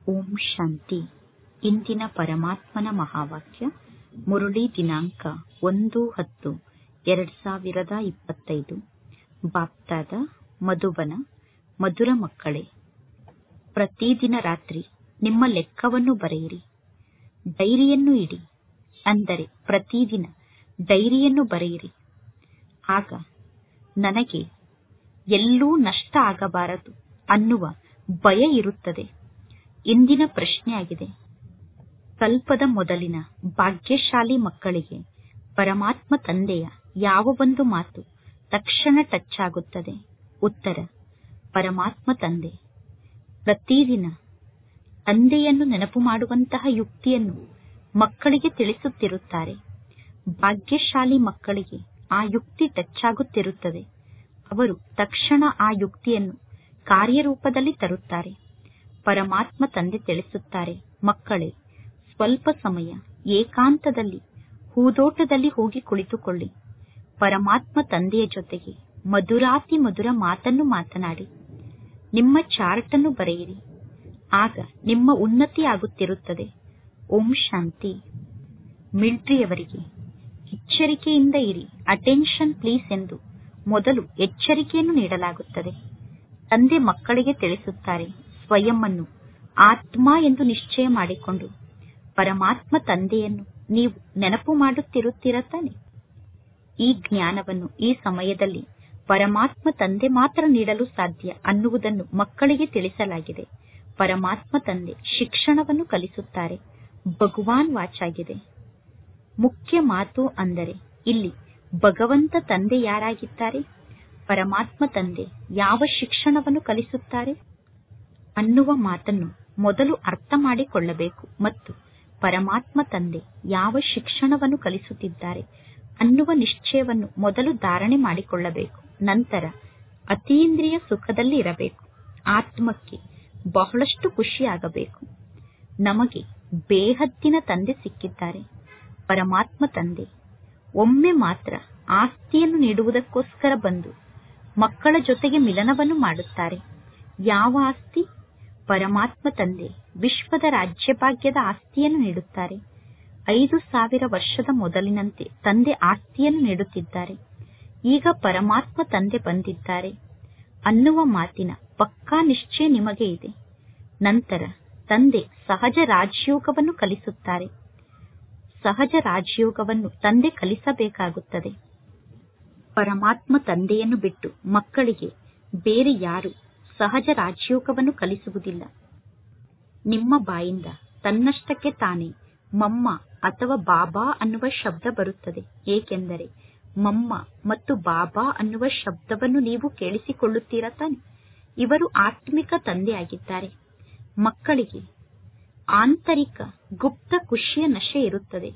ಓಂ ಶಾಂತಿ ಇಂದಿನ ಪರಮಾತ್ಮನ ಮಹಾವಾಕ್ಯ ಮುರುಳಿ ದಿನಾಂಕ ಒಂದು ಹತ್ತು ಎರಡ್ ಸಾವಿರದ ಇಪ್ಪತ್ತೈದು ಬಾಪ್ತಾದ ಮಧುಬನ ಮಧುರ ಮಕ್ಕಳೇ ಪ್ರತಿದಿನ ರಾತ್ರಿ ನಿಮ್ಮ ಲೆಕ್ಕವನ್ನು ಬರೆಯಿರಿ ಡೈರಿಯನ್ನು ಇಡಿ ಅಂದರೆ ಪ್ರತಿದಿನ ಡೈರಿಯನ್ನು ಬರೆಯಿರಿ ಆಗ ನನಗೆ ಎಲ್ಲೂ ನಷ್ಟ ಆಗಬಾರದು ಅನ್ನುವ ಭಯ ಇರುತ್ತದೆ ಇಂದಿನ ಪ್ರಶ್ನೆಯಾಗಿದೆ ಕಲ್ಪದ ಮೊದಲಿನ ಭಾಗ್ಯಶಾಲಿ ಮಕ್ಕಳಿಗೆ ಪರಮಾತ್ಮ ತಂದೆಯ ಯಾವ ಒಂದು ಮಾತು ತಕ್ಷಣ ಟಚ್ ಆಗುತ್ತದೆ ಉತ್ತರ ಪರಮಾತ್ಮ ತಂದೆ ಪ್ರತಿದಿನ ತಂದೆಯನ್ನು ನೆನಪು ಮಾಡುವಂತಹ ಯುಕ್ತಿಯನ್ನು ಮಕ್ಕಳಿಗೆ ತಿಳಿಸುತ್ತಿರುತ್ತಾರೆ ಭಾಗ್ಯಶಾಲಿ ಮಕ್ಕಳಿಗೆ ಆ ಯುಕ್ತಿ ಟಚ್ ಆಗುತ್ತಿರುತ್ತದೆ ಅವರು ತಕ್ಷಣ ಆ ಯುಕ್ತಿಯನ್ನು ಕಾರ್ಯರೂಪದಲ್ಲಿ ತರುತ್ತಾರೆ ಪರಮಾತ್ಮ ತಂದೆ ತಿಳಿಸುತ್ತಾರೆ ಮಕ್ಕಳೇ ಸ್ವಲ್ಪ ಸಮಯ ಏಕಾಂತದಲ್ಲಿ ಹೂದೋಟದಲ್ಲಿ ಹೋಗಿ ಕುಳಿತುಕೊಳ್ಳಿ ಪರಮಾತ್ಮ ತಂದೆಯ ಜೊತೆಗೆ ಮಧುರಾತಿ ಮಧುರ ಮಾತನ್ನು ಮಾತನಾಡಿ ನಿಮ್ಮ ಚಾರ್ಟ್ ಅನ್ನು ಬರೆಯಿರಿ ಆಗ ನಿಮ್ಮ ಉನ್ನತಿ ಆಗುತ್ತಿರುತ್ತದೆ ಓಂ ಶಾಂತಿ ಮಿಲ್ಟ್ರಿಯವರಿಗೆ ಎಚ್ಚರಿಕೆಯಿಂದ ಇರಿ ಅಟೆನ್ಷನ್ ಪ್ಲೀಸ್ ಎಂದು ಮೊದಲು ಎಚ್ಚರಿಕೆಯನ್ನು ನೀಡಲಾಗುತ್ತದೆ ತಂದೆ ಮಕ್ಕಳಿಗೆ ತಿಳಿಸುತ್ತಾರೆ ಸ್ವಯಂ ಅನ್ನು ಆತ್ಮ ಎಂದು ನಿಶ್ಚಯ ಮಾಡಿಕೊಂಡು ಪರಮಾತ್ಮ ತಂದೆಯನ್ನು ನೀವು ನೆನಪು ಮಾಡುತ್ತಿರುತ್ತೀರ ತಾನೆ ಈ ಜ್ಞಾನವನ್ನು ಈ ಸಮಯದಲ್ಲಿ ಪರಮಾತ್ಮ ತಂದೆ ಮಾತ್ರ ನೀಡಲು ಸಾಧ್ಯ ಅನ್ನುವುದನ್ನು ಮಕ್ಕಳಿಗೆ ತಿಳಿಸಲಾಗಿದೆ ಪರಮಾತ್ಮ ತಂದೆ ಶಿಕ್ಷಣವನ್ನು ಕಲಿಸುತ್ತಾರೆ ಭಗವಾನ್ ವಾಚಾಗಿದೆ ಮುಖ್ಯ ಮಾತು ಅಂದರೆ ಇಲ್ಲಿ ಭಗವಂತ ತಂದೆ ಯಾರಾಗಿದ್ದಾರೆ ಪರಮಾತ್ಮ ತಂದೆ ಯಾವ ಶಿಕ್ಷಣವನ್ನು ಕಲಿಸುತ್ತಾರೆ ಅನ್ನುವ ಮಾತನ್ನು ಮೊದಲು ಅರ್ಥ ಮಾಡಿಕೊಳ್ಳಬೇಕು ಮತ್ತು ಪರಮಾತ್ಮ ತಂದೆ ಯಾವ ಶಿಕ್ಷಣವನ್ನು ಕಲಿಸುತ್ತಿದ್ದಾರೆ ಅನ್ನುವ ನಿಶ್ಚಯವನ್ನು ಮೊದಲು ಧಾರಣೆ ಮಾಡಿಕೊಳ್ಳಬೇಕು ನಂತರ ಅತೀಂದ್ರಿಯ ಸುಖದಲ್ಲಿ ಇರಬೇಕು ಆತ್ಮಕ್ಕೆ ಬಹಳಷ್ಟು ಖುಷಿಯಾಗಬೇಕು ನಮಗೆ ಬೇಹದ್ದಿನ ತಂದೆ ಸಿಕ್ಕಿದ್ದಾರೆ ಪರಮಾತ್ಮ ತಂದೆ ಒಮ್ಮೆ ಮಾತ್ರ ಆಸ್ತಿಯನ್ನು ನೀಡುವುದಕ್ಕೋಸ್ಕರ ಬಂದು ಮಕ್ಕಳ ಜೊತೆಗೆ ಮಿಲನವನ್ನು ಮಾಡುತ್ತಾರೆ ಯಾವ ಆಸ್ತಿ ಪರಮಾತ್ಮ ತಂದೆ ವಿಶ್ವದ ರಾಜ್ಯಭಾಗ್ಯದ ಆಸ್ತಿಯನ್ನು ನೀಡುತ್ತಾರೆ ಐದು ಸಾವಿರ ವರ್ಷದ ಮೊದಲಿನಂತೆ ತಂದೆ ಆಸ್ತಿಯನ್ನು ನೀಡುತ್ತಿದ್ದಾರೆ ಈಗ ಪರಮಾತ್ಮ ತಂದೆ ಬಂದಿದ್ದಾರೆ ಅನ್ನುವ ಮಾತಿನ ಪಕ್ಕಾ ನಿಶ್ಚಯ ನಿಮಗೆ ಇದೆ ನಂತರ ತಂದೆ ಸಹಜ ರಾಜಯೋಗವನ್ನು ಕಲಿಸುತ್ತಾರೆ ಸಹಜ ರಾಜಯೋಗವನ್ನು ತಂದೆ ಕಲಿಸಬೇಕಾಗುತ್ತದೆ ಪರಮಾತ್ಮ ತಂದೆಯನ್ನು ಬಿಟ್ಟು ಮಕ್ಕಳಿಗೆ ಬೇರೆ ಯಾರು ಸಹಜ ರಾಜಯೋಗವನ್ನು ಕಲಿಸುವುದಿಲ್ಲ ನಿಮ್ಮ ಬಾಯಿಂದ ತನ್ನಷ್ಟಕ್ಕೆ ತಾನೇ ಮಮ್ಮ ಅಥವಾ ಬಾಬಾ ಅನ್ನುವ ಶಬ್ದ ಬರುತ್ತದೆ ಏಕೆಂದರೆ ಮಮ್ಮ ಮತ್ತು ಬಾಬಾ ಅನ್ನುವ ಶಬ್ದವನ್ನು ನೀವು ಕೇಳಿಸಿಕೊಳ್ಳುತ್ತೀರಾ ತಾನೆ ಇವರು ಆತ್ಮಿಕ ತಂದೆಯಾಗಿದ್ದಾರೆ ಮಕ್ಕಳಿಗೆ ಆಂತರಿಕ ಗುಪ್ತ ಖುಷಿಯ ನಶೆ ಇರುತ್ತದೆ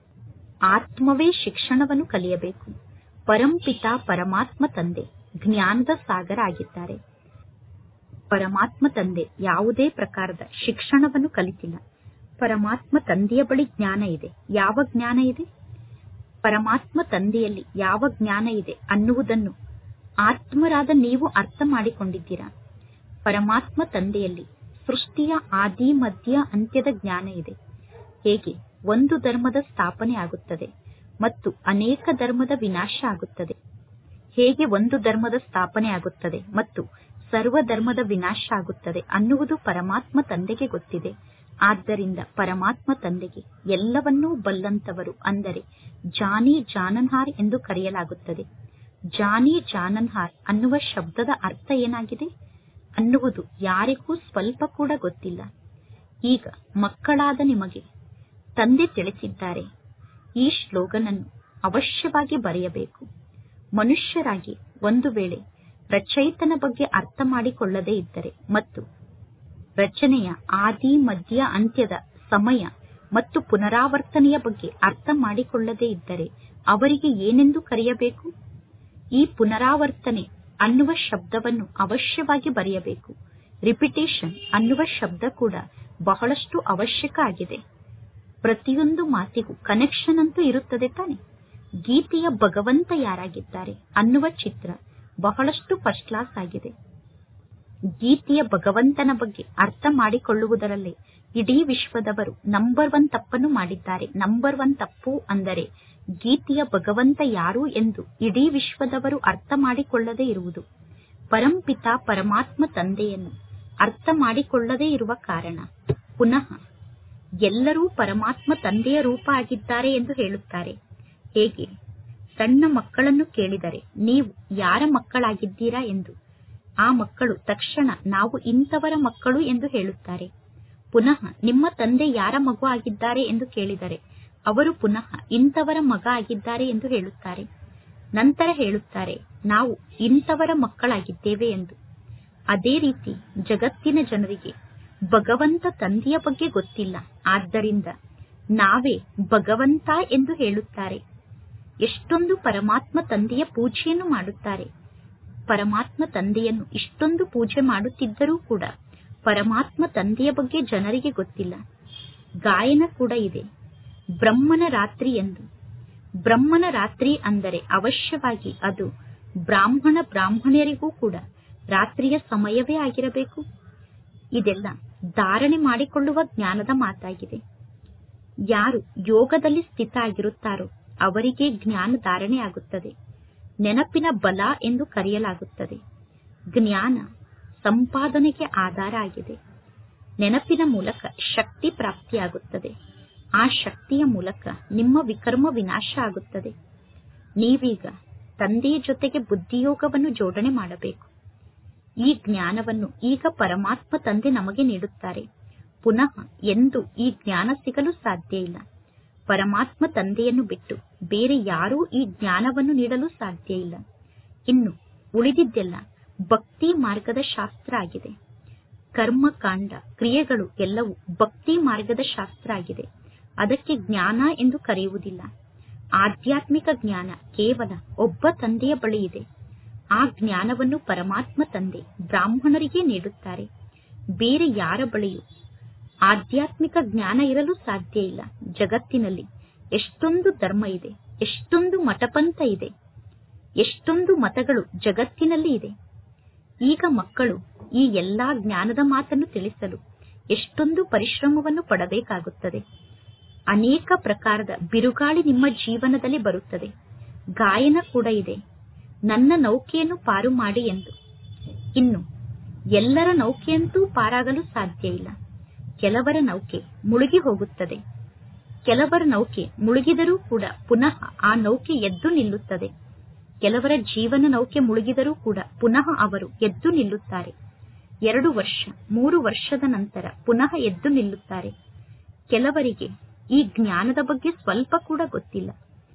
ಆತ್ಮವೇ ಶಿಕ್ಷಣವನ್ನು ಕಲಿಯಬೇಕು ಪರಂಪಿತ ಪರಮಾತ್ಮ ತಂದೆ ಜ್ಞಾನದ ಸಾಗರ ಆಗಿದ್ದಾರೆ ಪರಮಾತ್ಮ ತಂದೆ ಯಾವುದೇ ಪ್ರಕಾರದ ಶಿಕ್ಷಣವನ್ನು ಕಲಿತಿಲ್ಲ ಪರಮಾತ್ಮ ತಂದೆಯ ಬಳಿ ಜ್ಞಾನ ಇದೆ ಯಾವ ಜ್ಞಾನ ಇದೆ ಪರಮಾತ್ಮ ತಂದೆಯಲ್ಲಿ ಯಾವ ಜ್ಞಾನ ಇದೆ ಅನ್ನುವುದನ್ನು ಆತ್ಮರಾದ ನೀವು ಅರ್ಥ ಮಾಡಿಕೊಂಡಿದ್ದೀರಾ ಪರಮಾತ್ಮ ತಂದೆಯಲ್ಲಿ ಸೃಷ್ಟಿಯ ಆದಿ ಮಧ್ಯ ಅಂತ್ಯದ ಜ್ಞಾನ ಇದೆ ಹೇಗೆ ಒಂದು ಧರ್ಮದ ಸ್ಥಾಪನೆ ಆಗುತ್ತದೆ ಮತ್ತು ಅನೇಕ ಧರ್ಮದ ವಿನಾಶ ಆಗುತ್ತದೆ ಹೇಗೆ ಒಂದು ಧರ್ಮದ ಸ್ಥಾಪನೆ ಆಗುತ್ತದೆ ಮತ್ತು ಸರ್ವ ಧರ್ಮದ ವಿನಾಶ ಆಗುತ್ತದೆ ಅನ್ನುವುದು ಪರಮಾತ್ಮ ತಂದೆಗೆ ಗೊತ್ತಿದೆ ಆದ್ದರಿಂದ ಪರಮಾತ್ಮ ತಂದೆಗೆ ಎಲ್ಲವನ್ನೂ ಬಲ್ಲಂತವರು ಅಂದರೆ ಜಾನಿ ಜಾನನ್ಹಾರ್ ಎಂದು ಕರೆಯಲಾಗುತ್ತದೆ ಜಾನಿ ಜಾನನ್ಹಾರ್ ಅನ್ನುವ ಶಬ್ದದ ಅರ್ಥ ಏನಾಗಿದೆ ಅನ್ನುವುದು ಯಾರಿಗೂ ಸ್ವಲ್ಪ ಕೂಡ ಗೊತ್ತಿಲ್ಲ ಈಗ ಮಕ್ಕಳಾದ ನಿಮಗೆ ತಂದೆ ತಿಳಿಸಿದ್ದಾರೆ ಈ ಶ್ಲೋಗನ್ ಅನ್ನು ಅವಶ್ಯವಾಗಿ ಬರೆಯಬೇಕು ಮನುಷ್ಯರಾಗಿ ಒಂದು ವೇಳೆ ರಚಯಿತನ ಬಗ್ಗೆ ಅರ್ಥ ಮಾಡಿಕೊಳ್ಳದೇ ಇದ್ದರೆ ಮತ್ತು ರಚನೆಯ ಆದಿ ಮಧ್ಯ ಅಂತ್ಯದ ಸಮಯ ಮತ್ತು ಪುನರಾವರ್ತನೆಯ ಬಗ್ಗೆ ಅರ್ಥ ಮಾಡಿಕೊಳ್ಳದೇ ಇದ್ದರೆ ಅವರಿಗೆ ಏನೆಂದು ಕರೆಯಬೇಕು ಈ ಪುನರಾವರ್ತನೆ ಅನ್ನುವ ಶಬ್ದವನ್ನು ಅವಶ್ಯವಾಗಿ ಬರೆಯಬೇಕು ರಿಪಿಟೇಷನ್ ಅನ್ನುವ ಶಬ್ದ ಕೂಡ ಬಹಳಷ್ಟು ಅವಶ್ಯಕ ಆಗಿದೆ ಪ್ರತಿಯೊಂದು ಮಾತಿಗೂ ಕನೆಕ್ಷನ್ ಅಂತೂ ಇರುತ್ತದೆ ತಾನೆ ಗೀತೆಯ ಭಗವಂತ ಯಾರಾಗಿದ್ದಾರೆ ಅನ್ನುವ ಚಿತ್ರ ಬಹಳಷ್ಟು ಫಸ್ಟ್ ಕ್ಲಾಸ್ ಆಗಿದೆ ಗೀತೆಯ ಭಗವಂತನ ಬಗ್ಗೆ ಅರ್ಥ ಮಾಡಿಕೊಳ್ಳುವುದರಲ್ಲೇ ಇಡೀ ವಿಶ್ವದವರು ನಂಬರ್ ಒನ್ ತಪ್ಪನ್ನು ಮಾಡಿದ್ದಾರೆ ನಂಬರ್ ಒನ್ ತಪ್ಪು ಅಂದರೆ ಗೀತೆಯ ಭಗವಂತ ಯಾರು ಎಂದು ಇಡೀ ವಿಶ್ವದವರು ಅರ್ಥ ಮಾಡಿಕೊಳ್ಳದೇ ಇರುವುದು ಪರಂಪಿತ ಪರಮಾತ್ಮ ತಂದೆಯನ್ನು ಅರ್ಥ ಮಾಡಿಕೊಳ್ಳದೇ ಇರುವ ಕಾರಣ ಪುನಃ ಎಲ್ಲರೂ ಪರಮಾತ್ಮ ತಂದೆಯ ರೂಪ ಆಗಿದ್ದಾರೆ ಎಂದು ಹೇಳುತ್ತಾರೆ ಹೇಗೆ ಸಣ್ಣ ಮಕ್ಕಳನ್ನು ಕೇಳಿದರೆ ನೀವು ಯಾರ ಮಕ್ಕಳಾಗಿದ್ದೀರಾ ಎಂದು ಆ ಮಕ್ಕಳು ತಕ್ಷಣ ನಾವು ಇಂಥವರ ಮಕ್ಕಳು ಎಂದು ಹೇಳುತ್ತಾರೆ ಪುನಃ ನಿಮ್ಮ ತಂದೆ ಯಾರ ಮಗು ಆಗಿದ್ದಾರೆ ಎಂದು ಕೇಳಿದರೆ ಅವರು ಪುನಃ ಇಂಥವರ ಮಗ ಆಗಿದ್ದಾರೆ ಎಂದು ಹೇಳುತ್ತಾರೆ ನಂತರ ಹೇಳುತ್ತಾರೆ ನಾವು ಇಂಥವರ ಮಕ್ಕಳಾಗಿದ್ದೇವೆ ಎಂದು ಅದೇ ರೀತಿ ಜಗತ್ತಿನ ಜನರಿಗೆ ಭಗವಂತ ತಂದೆಯ ಬಗ್ಗೆ ಗೊತ್ತಿಲ್ಲ ಆದ್ದರಿಂದ ನಾವೇ ಭಗವಂತ ಎಂದು ಹೇಳುತ್ತಾರೆ ಎಷ್ಟೊಂದು ಪರಮಾತ್ಮ ತಂದೆಯ ಪೂಜೆಯನ್ನು ಮಾಡುತ್ತಾರೆ ಪರಮಾತ್ಮ ತಂದೆಯನ್ನು ಇಷ್ಟೊಂದು ಪೂಜೆ ಮಾಡುತ್ತಿದ್ದರೂ ಕೂಡ ಪರಮಾತ್ಮ ತಂದೆಯ ಬಗ್ಗೆ ಜನರಿಗೆ ಗೊತ್ತಿಲ್ಲ ಗಾಯನ ಕೂಡ ಇದೆ ಬ್ರಹ್ಮನ ರಾತ್ರಿ ಎಂದು ಬ್ರಹ್ಮನ ರಾತ್ರಿ ಅಂದರೆ ಅವಶ್ಯವಾಗಿ ಅದು ಬ್ರಾಹ್ಮಣ ಬ್ರಾಹ್ಮಣರಿಗೂ ಕೂಡ ರಾತ್ರಿಯ ಸಮಯವೇ ಆಗಿರಬೇಕು ಇದೆಲ್ಲ ಧಾರಣೆ ಮಾಡಿಕೊಳ್ಳುವ ಜ್ಞಾನದ ಮಾತಾಗಿದೆ ಯಾರು ಯೋಗದಲ್ಲಿ ಸ್ಥಿತ ಆಗಿರುತ್ತಾರೋ ಅವರಿಗೆ ಜ್ಞಾನ ಧಾರಣೆ ಆಗುತ್ತದೆ ನೆನಪಿನ ಬಲ ಎಂದು ಕರೆಯಲಾಗುತ್ತದೆ ಜ್ಞಾನ ಸಂಪಾದನೆಗೆ ಆಧಾರ ಆಗಿದೆ ನೆನಪಿನ ಮೂಲಕ ಶಕ್ತಿ ಪ್ರಾಪ್ತಿಯಾಗುತ್ತದೆ ಆ ಶಕ್ತಿಯ ಮೂಲಕ ನಿಮ್ಮ ವಿಕರ್ಮ ವಿನಾಶ ಆಗುತ್ತದೆ ನೀವೀಗ ತಂದೆಯ ಜೊತೆಗೆ ಬುದ್ಧಿಯೋಗವನ್ನು ಜೋಡಣೆ ಮಾಡಬೇಕು ಈ ಜ್ಞಾನವನ್ನು ಈಗ ಪರಮಾತ್ಮ ತಂದೆ ನಮಗೆ ನೀಡುತ್ತಾರೆ ಪುನಃ ಎಂದು ಈ ಜ್ಞಾನ ಸಿಗಲು ಸಾಧ್ಯ ಇಲ್ಲ ಪರಮಾತ್ಮ ತಂದೆಯನ್ನು ಬಿಟ್ಟು ಬೇರೆ ಯಾರೂ ಈ ಜ್ಞಾನವನ್ನು ನೀಡಲು ಸಾಧ್ಯ ಇಲ್ಲ ಇನ್ನು ಉಳಿದಿದ್ದೆಲ್ಲ ಭಕ್ತಿ ಮಾರ್ಗದ ಶಾಸ್ತ್ರ ಆಗಿದೆ ಕರ್ಮಕಾಂಡ ಕ್ರಿಯೆಗಳು ಎಲ್ಲವೂ ಭಕ್ತಿ ಮಾರ್ಗದ ಶಾಸ್ತ್ರ ಆಗಿದೆ ಅದಕ್ಕೆ ಜ್ಞಾನ ಎಂದು ಕರೆಯುವುದಿಲ್ಲ ಆಧ್ಯಾತ್ಮಿಕ ಜ್ಞಾನ ಕೇವಲ ಒಬ್ಬ ತಂದೆಯ ಬಳಿ ಇದೆ ಆ ಜ್ಞಾನವನ್ನು ಪರಮಾತ್ಮ ತಂದೆ ಬ್ರಾಹ್ಮಣರಿಗೆ ನೀಡುತ್ತಾರೆ ಬೇರೆ ಯಾರ ಬಳಿಯೂ ಆಧ್ಯಾತ್ಮಿಕ ಜ್ಞಾನ ಇರಲು ಸಾಧ್ಯ ಇಲ್ಲ ಜಗತ್ತಿನಲ್ಲಿ ಎಷ್ಟೊಂದು ಧರ್ಮ ಇದೆ ಎಷ್ಟೊಂದು ಮಠಪಂಥ ಇದೆ ಎಷ್ಟೊಂದು ಮತಗಳು ಜಗತ್ತಿನಲ್ಲಿ ಇದೆ ಈಗ ಮಕ್ಕಳು ಈ ಎಲ್ಲಾ ಜ್ಞಾನದ ಮಾತನ್ನು ತಿಳಿಸಲು ಎಷ್ಟೊಂದು ಪರಿಶ್ರಮವನ್ನು ಪಡಬೇಕಾಗುತ್ತದೆ ಅನೇಕ ಪ್ರಕಾರದ ಬಿರುಗಾಳಿ ನಿಮ್ಮ ಜೀವನದಲ್ಲಿ ಬರುತ್ತದೆ ಗಾಯನ ಕೂಡ ಇದೆ ನನ್ನ ನೌಕೆಯನ್ನು ಪಾರು ಮಾಡಿ ಎಂದು ಇನ್ನು ಎಲ್ಲರ ನೌಕೆಯಂತೂ ಪಾರಾಗಲು ಸಾಧ್ಯ ಇಲ್ಲ ಕೆಲವರ ನೌಕೆ ಮುಳುಗಿ ಹೋಗುತ್ತದೆ ಕೆಲವರ ನೌಕೆ ಮುಳುಗಿದರೂ ಕೂಡ ಪುನಃ ಆ ನೌಕೆ ಎದ್ದು ನಿಲ್ಲುತ್ತದೆ ಕೆಲವರ ಜೀವನ ನೌಕೆ ಮುಳುಗಿದರೂ ಕೂಡ ಪುನಃ ಅವರು ಎದ್ದು ನಿಲ್ಲುತ್ತಾರೆ ಎರಡು ವರ್ಷ ಮೂರು ವರ್ಷದ ನಂತರ ಪುನಃ ಎದ್ದು ನಿಲ್ಲುತ್ತಾರೆ ಕೆಲವರಿಗೆ ಈ ಜ್ಞಾನದ ಬಗ್ಗೆ ಸ್ವಲ್ಪ ಕೂಡ ಗೊತ್ತಿಲ್ಲ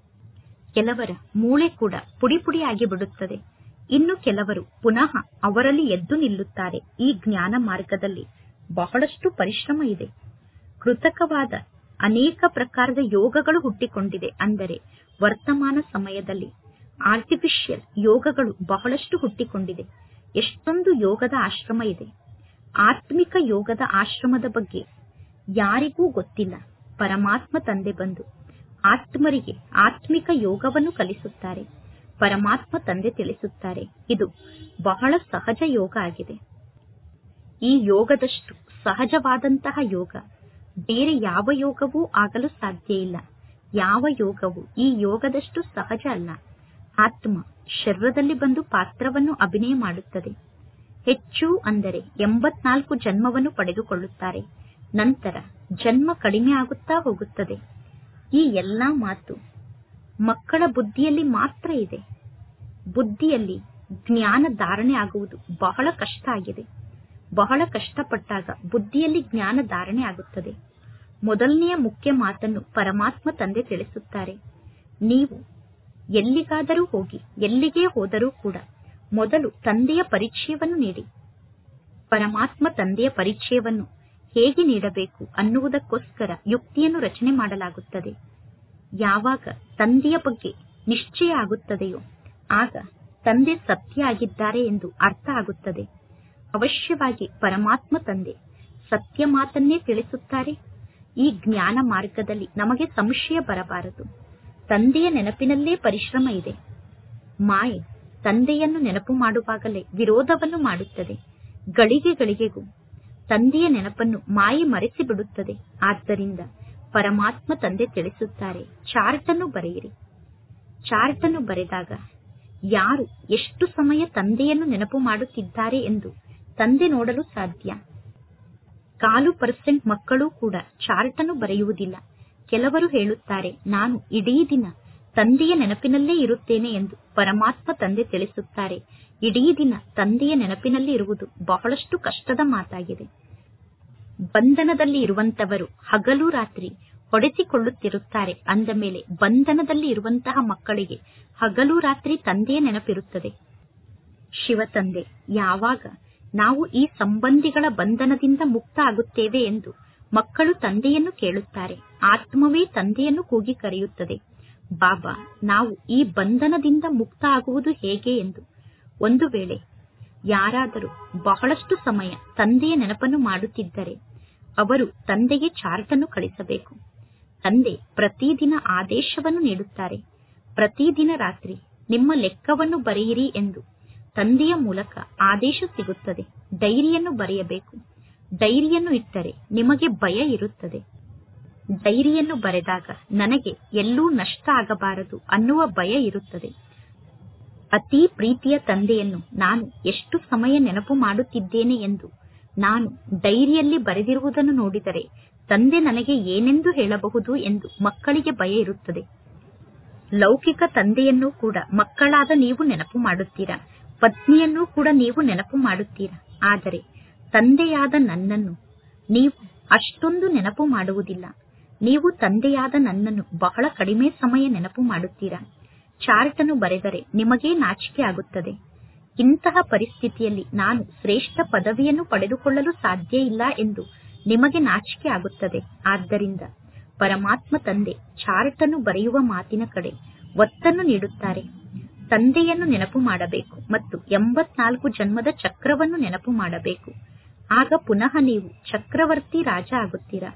ಕೆಲವರ ಮೂಳೆ ಕೂಡ ಪುಡಿ ಪುಡಿಯಾಗಿ ಬಿಡುತ್ತದೆ ಇನ್ನು ಕೆಲವರು ಪುನಃ ಅವರಲ್ಲಿ ಎದ್ದು ನಿಲ್ಲುತ್ತಾರೆ ಈ ಜ್ಞಾನ ಮಾರ್ಗದಲ್ಲಿ ಬಹಳಷ್ಟು ಪರಿಶ್ರಮ ಇದೆ ಕೃತಕವಾದ ಅನೇಕ ಪ್ರಕಾರದ ಯೋಗಗಳು ಹುಟ್ಟಿಕೊಂಡಿದೆ ಅಂದರೆ ವರ್ತಮಾನ ಸಮಯದಲ್ಲಿ ಆರ್ಟಿಫಿಷಿಯಲ್ ಯೋಗಗಳು ಬಹಳಷ್ಟು ಹುಟ್ಟಿಕೊಂಡಿದೆ ಎಷ್ಟೊಂದು ಯೋಗದ ಆಶ್ರಮ ಇದೆ ಆತ್ಮಿಕ ಯೋಗದ ಆಶ್ರಮದ ಬಗ್ಗೆ ಯಾರಿಗೂ ಗೊತ್ತಿಲ್ಲ ಪರಮಾತ್ಮ ತಂದೆ ಬಂದು ಆತ್ಮರಿಗೆ ಆತ್ಮಿಕ ಯೋಗವನ್ನು ಕಲಿಸುತ್ತಾರೆ ಪರಮಾತ್ಮ ತಂದೆ ತಿಳಿಸುತ್ತಾರೆ ಇದು ಬಹಳ ಸಹಜ ಯೋಗ ಆಗಿದೆ ಈ ಯೋಗದಷ್ಟು ಸಹಜವಾದಂತಹ ಯೋಗ ಬೇರೆ ಯಾವ ಯೋಗವೂ ಆಗಲು ಸಾಧ್ಯ ಇಲ್ಲ ಯಾವ ಯೋಗವು ಈ ಯೋಗದಷ್ಟು ಸಹಜ ಅಲ್ಲ ಆತ್ಮ ಶರೀರದಲ್ಲಿ ಬಂದು ಪಾತ್ರವನ್ನು ಅಭಿನಯ ಮಾಡುತ್ತದೆ ಹೆಚ್ಚು ಅಂದರೆ ಎಂಬತ್ನಾಲ್ಕು ಜನ್ಮವನ್ನು ಪಡೆದುಕೊಳ್ಳುತ್ತಾರೆ ನಂತರ ಜನ್ಮ ಕಡಿಮೆ ಆಗುತ್ತಾ ಹೋಗುತ್ತದೆ ಈ ಎಲ್ಲಾ ಮಾತು ಮಕ್ಕಳ ಬುದ್ಧಿಯಲ್ಲಿ ಮಾತ್ರ ಇದೆ ಬುದ್ಧಿಯಲ್ಲಿ ಜ್ಞಾನ ಧಾರಣೆ ಆಗುವುದು ಬಹಳ ಕಷ್ಟ ಆಗಿದೆ ಬಹಳ ಕಷ್ಟಪಟ್ಟಾಗ ಬುದ್ಧಿಯಲ್ಲಿ ಜ್ಞಾನ ಧಾರಣೆ ಆಗುತ್ತದೆ ಮೊದಲನೆಯ ಮುಖ್ಯ ಮಾತನ್ನು ಪರಮಾತ್ಮ ತಂದೆ ತಿಳಿಸುತ್ತಾರೆ ನೀವು ಎಲ್ಲಿಗಾದರೂ ಹೋಗಿ ಎಲ್ಲಿಗೇ ಹೋದರೂ ಕೂಡ ಮೊದಲು ತಂದೆಯ ಪರಿಚಯವನ್ನು ನೀಡಿ ಪರಮಾತ್ಮ ತಂದೆಯ ಪರಿಚಯವನ್ನು ಹೇಗೆ ನೀಡಬೇಕು ಅನ್ನುವುದಕ್ಕೋಸ್ಕರ ಯುಕ್ತಿಯನ್ನು ರಚನೆ ಮಾಡಲಾಗುತ್ತದೆ ಯಾವಾಗ ತಂದೆಯ ಬಗ್ಗೆ ನಿಶ್ಚಯ ಆಗುತ್ತದೆಯೋ ಆಗ ತಂದೆ ಸತ್ಯ ಆಗಿದ್ದಾರೆ ಎಂದು ಅರ್ಥ ಆಗುತ್ತದೆ ಅವಶ್ಯವಾಗಿ ಪರಮಾತ್ಮ ತಂದೆ ಸತ್ಯ ಮಾತನ್ನೇ ತಿಳಿಸುತ್ತಾರೆ ಈ ಜ್ಞಾನ ಮಾರ್ಗದಲ್ಲಿ ನಮಗೆ ಸಂಶಯ ಬರಬಾರದು ತಂದೆಯ ನೆನಪಿನಲ್ಲೇ ಪರಿಶ್ರಮ ಇದೆ ಮಾಯೆ ತಂದೆಯನ್ನು ನೆನಪು ಮಾಡುವಾಗಲೇ ವಿರೋಧವನ್ನು ಮಾಡುತ್ತದೆ ಗಳಿಗೆ ಗಳಿಗೆಗೂ ತಂದೆಯ ನೆನಪನ್ನು ಮಾಯಿ ಮರೆಸಿ ಬಿಡುತ್ತದೆ ಆದ್ದರಿಂದ ಪರಮಾತ್ಮ ತಂದೆ ತಿಳಿಸುತ್ತಾರೆ ಚಾರ್ಟ್ ಅನ್ನು ಬರೆಯಿರಿ ಚಾರ್ಟ್ ಅನ್ನು ಬರೆದಾಗ ಯಾರು ಎಷ್ಟು ಸಮಯ ತಂದೆಯನ್ನು ನೆನಪು ಮಾಡುತ್ತಿದ್ದಾರೆ ಎಂದು ತಂದೆ ನೋಡಲು ಸಾಧ್ಯ ಕಾಲು ಪರ್ಸೆಂಟ್ ಮಕ್ಕಳು ಕೂಡ ಚಾರ್ಟ್ ಅನ್ನು ಬರೆಯುವುದಿಲ್ಲ ಕೆಲವರು ಹೇಳುತ್ತಾರೆ ನಾನು ಇಡೀ ದಿನ ತಂದೆಯ ನೆನಪಿನಲ್ಲೇ ಇರುತ್ತೇನೆ ಎಂದು ಪರಮಾತ್ಮ ತಂದೆ ತಿಳಿಸುತ್ತಾರೆ ಇಡೀ ದಿನ ತಂದೆಯ ನೆನಪಿನಲ್ಲಿ ಇರುವುದು ಬಹಳಷ್ಟು ಕಷ್ಟದ ಮಾತಾಗಿದೆ ಬಂಧನದಲ್ಲಿ ಇರುವಂತವರು ಹಗಲು ರಾತ್ರಿ ಹೊಡೆಸಿಕೊಳ್ಳುತ್ತಿರುತ್ತಾರೆ ಅಂದ ಮೇಲೆ ಬಂಧನದಲ್ಲಿ ಇರುವಂತಹ ಮಕ್ಕಳಿಗೆ ಹಗಲು ರಾತ್ರಿ ತಂದೆಯ ನೆನಪಿರುತ್ತದೆ ಶಿವ ತಂದೆ ಯಾವಾಗ ನಾವು ಈ ಸಂಬಂಧಿಗಳ ಬಂಧನದಿಂದ ಮುಕ್ತ ಆಗುತ್ತೇವೆ ಎಂದು ಮಕ್ಕಳು ತಂದೆಯನ್ನು ಕೇಳುತ್ತಾರೆ ಆತ್ಮವೇ ತಂದೆಯನ್ನು ಕೂಗಿ ಕರೆಯುತ್ತದೆ ಬಾಬಾ ನಾವು ಈ ಬಂಧನದಿಂದ ಮುಕ್ತ ಆಗುವುದು ಹೇಗೆ ಎಂದು ಒಂದು ವೇಳೆ ಯಾರಾದರೂ ಬಹಳಷ್ಟು ಸಮಯ ತಂದೆಯ ನೆನಪನ್ನು ಮಾಡುತ್ತಿದ್ದರೆ ಅವರು ತಂದೆಗೆ ಚಾರ್ಟ್ ಅನ್ನು ಕಳಿಸಬೇಕು ತಂದೆ ಪ್ರತಿದಿನ ಆದೇಶವನ್ನು ನೀಡುತ್ತಾರೆ ಪ್ರತಿದಿನ ರಾತ್ರಿ ನಿಮ್ಮ ಲೆಕ್ಕವನ್ನು ಬರೆಯಿರಿ ಎಂದು ತಂದೆಯ ಮೂಲಕ ಆದೇಶ ಸಿಗುತ್ತದೆ ಡೈರಿಯನ್ನು ಬರೆಯಬೇಕು ಡೈರಿಯನ್ನು ಇಟ್ಟರೆ ನಿಮಗೆ ಭಯ ಇರುತ್ತದೆ ಡೈರಿಯನ್ನು ಬರೆದಾಗ ನನಗೆ ಎಲ್ಲೂ ನಷ್ಟ ಆಗಬಾರದು ಅನ್ನುವ ಭಯ ಇರುತ್ತದೆ ಅತಿ ಪ್ರೀತಿಯ ತಂದೆಯನ್ನು ನಾನು ಎಷ್ಟು ಸಮಯ ನೆನಪು ಮಾಡುತ್ತಿದ್ದೇನೆ ಎಂದು ನಾನು ಡೈರಿಯಲ್ಲಿ ಬರೆದಿರುವುದನ್ನು ನೋಡಿದರೆ ತಂದೆ ನನಗೆ ಏನೆಂದು ಹೇಳಬಹುದು ಎಂದು ಮಕ್ಕಳಿಗೆ ಭಯ ಇರುತ್ತದೆ ಲೌಕಿಕ ತಂದೆಯನ್ನು ಕೂಡ ಮಕ್ಕಳಾದ ನೀವು ನೆನಪು ಮಾಡುತ್ತೀರಾ ಪತ್ನಿಯನ್ನೂ ಕೂಡ ನೀವು ನೆನಪು ಮಾಡುತ್ತೀರಾ ಆದರೆ ತಂದೆಯಾದ ನನ್ನನ್ನು ನೀವು ಅಷ್ಟೊಂದು ನೆನಪು ಮಾಡುವುದಿಲ್ಲ ನೀವು ತಂದೆಯಾದ ನನ್ನನ್ನು ಬಹಳ ಕಡಿಮೆ ಸಮಯ ನೆನಪು ಮಾಡುತ್ತೀರಾ ಚಾರ್ಟ್ ಅನ್ನು ಬರೆದರೆ ನಿಮಗೇ ನಾಚಿಕೆ ಆಗುತ್ತದೆ ಇಂತಹ ಪರಿಸ್ಥಿತಿಯಲ್ಲಿ ನಾನು ಶ್ರೇಷ್ಠ ಪದವಿಯನ್ನು ಪಡೆದುಕೊಳ್ಳಲು ಸಾಧ್ಯ ಇಲ್ಲ ಎಂದು ನಿಮಗೆ ನಾಚಿಕೆ ಆಗುತ್ತದೆ ಆದ್ದರಿಂದ ಪರಮಾತ್ಮ ತಂದೆ ಚಾರ್ಟ್ ಅನ್ನು ಬರೆಯುವ ಮಾತಿನ ಕಡೆ ಒತ್ತನ್ನು ನೀಡುತ್ತಾರೆ ತಂದೆಯನ್ನು ನೆನಪು ಮಾಡಬೇಕು ಮತ್ತು ಎಂಬತ್ನಾಲ್ಕು ಜನ್ಮದ ಚಕ್ರವನ್ನು ನೆನಪು ಮಾಡಬೇಕು ಆಗ ಪುನಃ ನೀವು ಚಕ್ರವರ್ತಿ ರಾಜ ಆಗುತ್ತೀರಾ